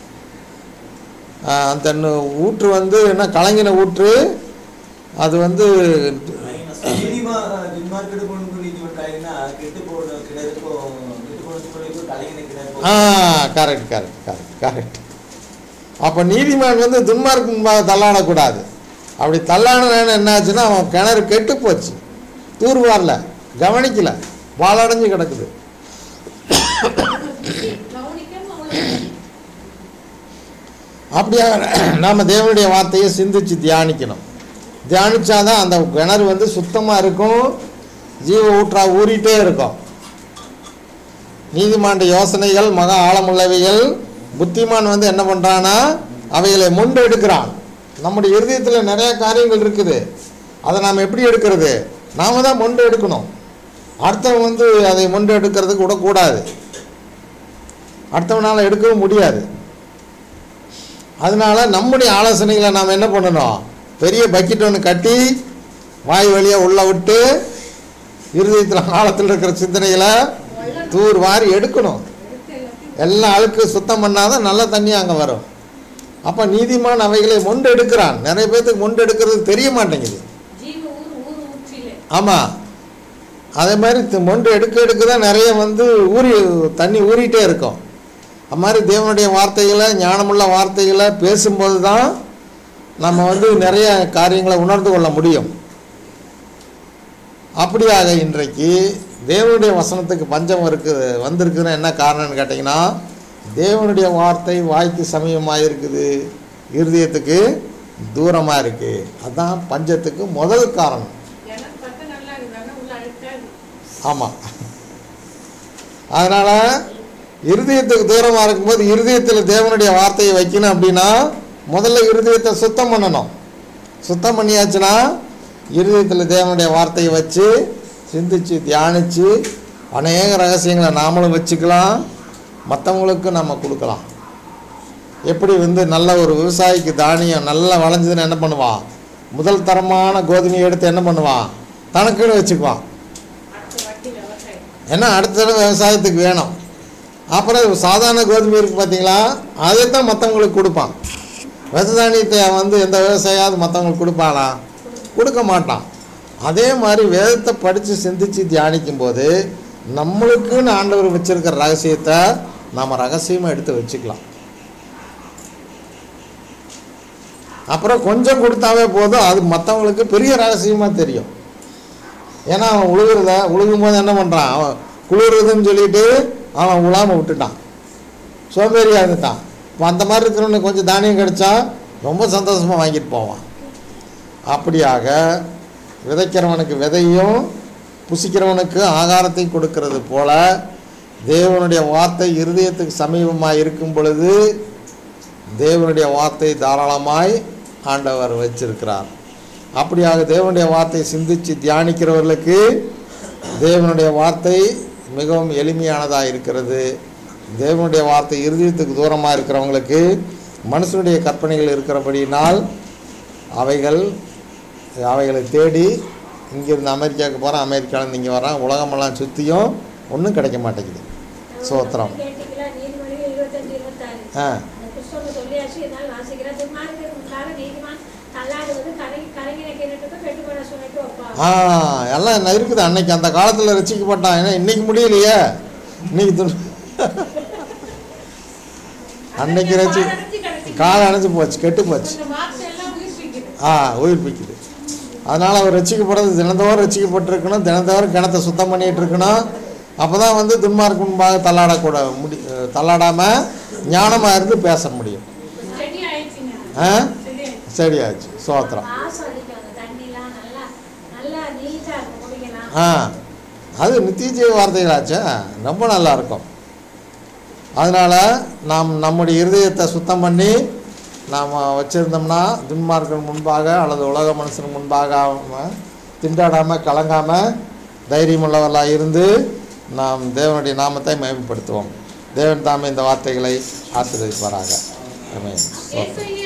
ஆ, அந்த நு- ஊற்று வந்து என்ன கலங்கின ஊற்று அது வந்து சினிமா துன்மார்க்கெடு கொண்டு நீங்க கலைஞனா கெட்டு போன கிணறுக்கும் கெட்டு போன துணிக்கும் கலைஞன கிணறுக்கும் ஆ கரெக்ட் கரெக்ட் கரெக்ட் கரெக்ட் அப்போ நீதிமான் வந்து துன்மார்க்கு முன்பாக தள்ளாடக்கூடாது அப்படி தள்ளாடின என்ன ஆச்சுன்னா அவன் கிணறு கெட்டு போச்சு தூர் வரல கவனிக்கல வாழடைஞ்சு கிடக்குது கவனிக்காம அவ்வளவு அப்படியாக நாம் தேவனுடைய வார்த்தையை சிந்திச்சு தியானிக்கணும் தியானிச்சாதான் அந்த கிணறு வந்து சுத்தமாக இருக்கும் ஜீவ ஊற்றா ஊறிட்டே இருக்கும் நீதிமாண்ட யோசனைகள் மகா ஆழமுள்ளவைகள் புத்திமான் வந்து என்ன பண்ணுறான்னா அவைகளை முண்டு எடுக்கிறான் நம்முடைய இருதயத்தில் நிறைய காரியங்கள் இருக்குது அதை நாம் எப்படி எடுக்கிறது நாம தான் மொண்டு எடுக்கணும் அடுத்தவன் வந்து அதை மொண்டு எடுக்கிறதுக்கு விடக்கூடாது அடுத்தவனால் எடுக்கவும் முடியாது அதனால நம்முடைய ஆலோசனைகளை நாம் என்ன பண்ணணும் பெரிய பக்கெட் ஒன்று கட்டி வாய் வழியாக உள்ள விட்டு இருதயத்தில் ஆழத்தில் இருக்கிற சிந்தனைகளை தூர் வாரி எடுக்கணும் எல்லா அழுக்கு சுத்தம் பண்ணாதான் நல்ல தண்ணி அங்கே வரும் அப்போ நீதிமான் அவைகளை மொண்டு எடுக்கிறான் நிறைய பேர்த்துக்கு மொண்டு எடுக்கிறது தெரிய மாட்டேங்குது ஜீவ ஊர் ஊர் ஊற்றிலே ஆமாம் அதே மாதிரி தி- மொண்டு எடுக்க எடுக்க தான் நிறைய வந்து ஊறி தண்ணி ஊறிட்டே இருக்கும் அது மாதிரி தேவனுடைய வார்த்தைகளை ஞானமுள்ள வார்த்தைகளை பேசும்போது தான் நம்ம வந்து நிறைய காரியங்களை உணர்ந்து கொள்ள முடியும் அப்படியாக இன்றைக்கு தேவனுடைய வசனத்துக்கு பஞ்சம் இருக்குது வந்திருக்குதுன்னா என்ன காரணம்னு கேட்டிங்கன்னா தேவனுடைய வார்த்தை வாய்க்கு சமயமாக இருக்குது இருதயத்துக்கு தூரமாக இருக்குது அதுதான் பஞ்சத்துக்கு முதல் காரணம் எனக்கு பார்த்தா நல்லா இருக்குது ஆனால் உள்ள அழுக்காது ஆமாம் அதனால் இருதயத்துக்கு தூரமாக இருக்கும்போது இருதயத்தில் தேவனுடைய வார்த்தையை வைக்கணும் அப்படின்னா முதல்ல இருதயத்தை சுத்தம் பண்ணணும் சுத்தம் பண்ணியாச்சுன்னா இருதயத்தில் தேவனுடைய வார்த்தையை வச்சு சிந்திச்சு தியானித்து அநேக ரகசியங்களை நாமளும் வச்சுக்கலாம் மற்றவங்களுக்கு நம்ம கொடுக்கலாம் எப்படி வந்து நல்ல ஒரு விவசாயிக்கு தானியம் நல்லா விளைஞ்சதுன்னு என்ன பண்ணுவான் முதல் தரமான கோதுமையை எடுத்து என்ன பண்ணுவான் தனக்குன்னு வச்சுக்குவான் அடுத்த வாட்டி விவசாயம் ஏன்னா அடுத்த தடவை விவசாயத்துக்கு வேணும் அப்புறம் சாதாரண கோதுமை இருக்குது பார்த்தீங்களா அதை தான் மற்றவங்களுக்கு கொடுப்பான் வித தானியத்தை வந்து எந்த விவசாயாவது மற்றவங்களுக்கு கொடுப்பானா கொடுக்க மாட்டான் அதே மாதிரி வேதத்தை படித்து சிந்தித்து தியானிக்கும் போது நம்மளுக்குன்னு ஆண்டவர் வச்சிருக்கிற ரகசியத்தை நாம் ரகசியமாக எடுத்து வச்சுக்கலாம் அப்புறம் கொஞ்சம் கொடுத்தாவே போதும் அது மற்றவங்களுக்கு பெரிய ரகசியமாக தெரியும் ஏன்னா அவன் உழுகுறத உழுகும் போது என்ன பண்ணுறான் அவன் குளிருதுன்னு சொல்லிட்டு அவன் உழாமல் விட்டுட்டான் சோம்பேறியாக இருந்துட்டான் இப்போ அந்த மாதிரி இருக்கிறவனுக்கு கொஞ்சம் தானியம் கிடைச்சா ரொம்ப சந்தோஷமாக வாங்கிட்டு போவான் அப்படியாக விதைக்கிறவனுக்கு விதையும் புசிக்கிறவனுக்கு ஆகாரத்தையும் கொடுக்கிறது போல தேவனுடைய வார்த்தை இருதயத்துக்கு சமீபமாக இருக்கும் பொழுது தேவனுடைய வார்த்தை தாராளமாய் ஆண்டவர் வச்சிருக்கிறார் அப்படியாக தேவனுடைய வார்த்தை சிந்தித்து தியானிக்கிறவர்களுக்கு தேவனுடைய வார்த்தை மிகவும் எளிமையானதாக இருக்கிறது தேவனுடைய வார்த்தை இருதயத்துக்கு தூரமாக இருக்கிறவங்களுக்கு மனுஷனுடைய கற்பனைகள் இருக்கிறபடியினால் அவைகள் அவைகளை தேடி இங்கேருந்து அமெரிக்காவுக்கு போகிறான் அமெரிக்காவிலேருந்து இங்கே வரான் உலகமெல்லாம் சுற்றியும் ஒன்றும் கிடைக்க மாட்டேங்குது சோத்திரம் கேட்டீங்களா நீதிமொழிகள் இருபத்தஞ்சு இருபத்தாறு ஆ அந்த புஸ்தகம் சொல்லியாச்சு என்னால் வாசிக்கிறேன் துன்மார்க்கு உண்டாக நீதிமான் தள்ளாடுவது கரை கரையின கிணற்றுக்கு பெட்டுப்பட சுமைக்கு ஒப்பா ஆ எல்லாம் என்ன இருக்குது அன்னைக்கு அந்த காலத்தில் ரசிக்கப்பட்டான் ஏன்னா இன்னைக்கு முடியலையே இன்னைக்கு துன் அன்னைக்கு ரசி அடைஞ்சு கிடக்கு காலம் அணைஞ்சு போச்சு கெட்டு போச்சு அந்த வார்த்தை எல்லாம் உயிர்ப்பிக்குது ஆ உயிர்ப்பிக்குது அதனால் அவர் ரசிக்கப்படுறது தினந்தோறும் ரசிக்கப்பட்டிருக்கணும் தினந்தோறும் கிணத்தை சுத்தம் பண்ணிகிட்டு இருக்கணும் அப்போ தான் வந்து துன்மார்க்கு முன்பாக தள்ளாடக்கூட முடி தள்ளாடாமல் ஞானமாக இருந்து பேச முடியும் செடி ஆயிடுச்சுங்க ஆ செடி ஆயிடுச்சு சரியாச்சு சோத்திரம் வாசம் அடிக்கும் அந்த தண்ணிலாம் நல்லா நல்லா நீட்டாக இருக்கும் குடிக்கலாம் ஆ அது நித்திய ஜீவ வார்த்தைகளாச்சே ரொம்ப நல்லா இருக்கும் அதனால் நாம் நம்முடைய இருதயத்தை சுத்தம் பண்ணி நாம் வச்சுருந்தோம்னா துன்மார்கள் முன்பாக அல்லது உலக மனுஷன் முன்பாக திண்டாடாமல் கலங்காமல் தைரியமுள்ளவர்களாக இருந்து நாம் தேவனுடைய நாமத்தை மேம்படுத்துவோம் தேவன் தாமே இந்த வார்த்தைகளை ஆசீர்வதிப்பாராக ஆமென். ஏசாயா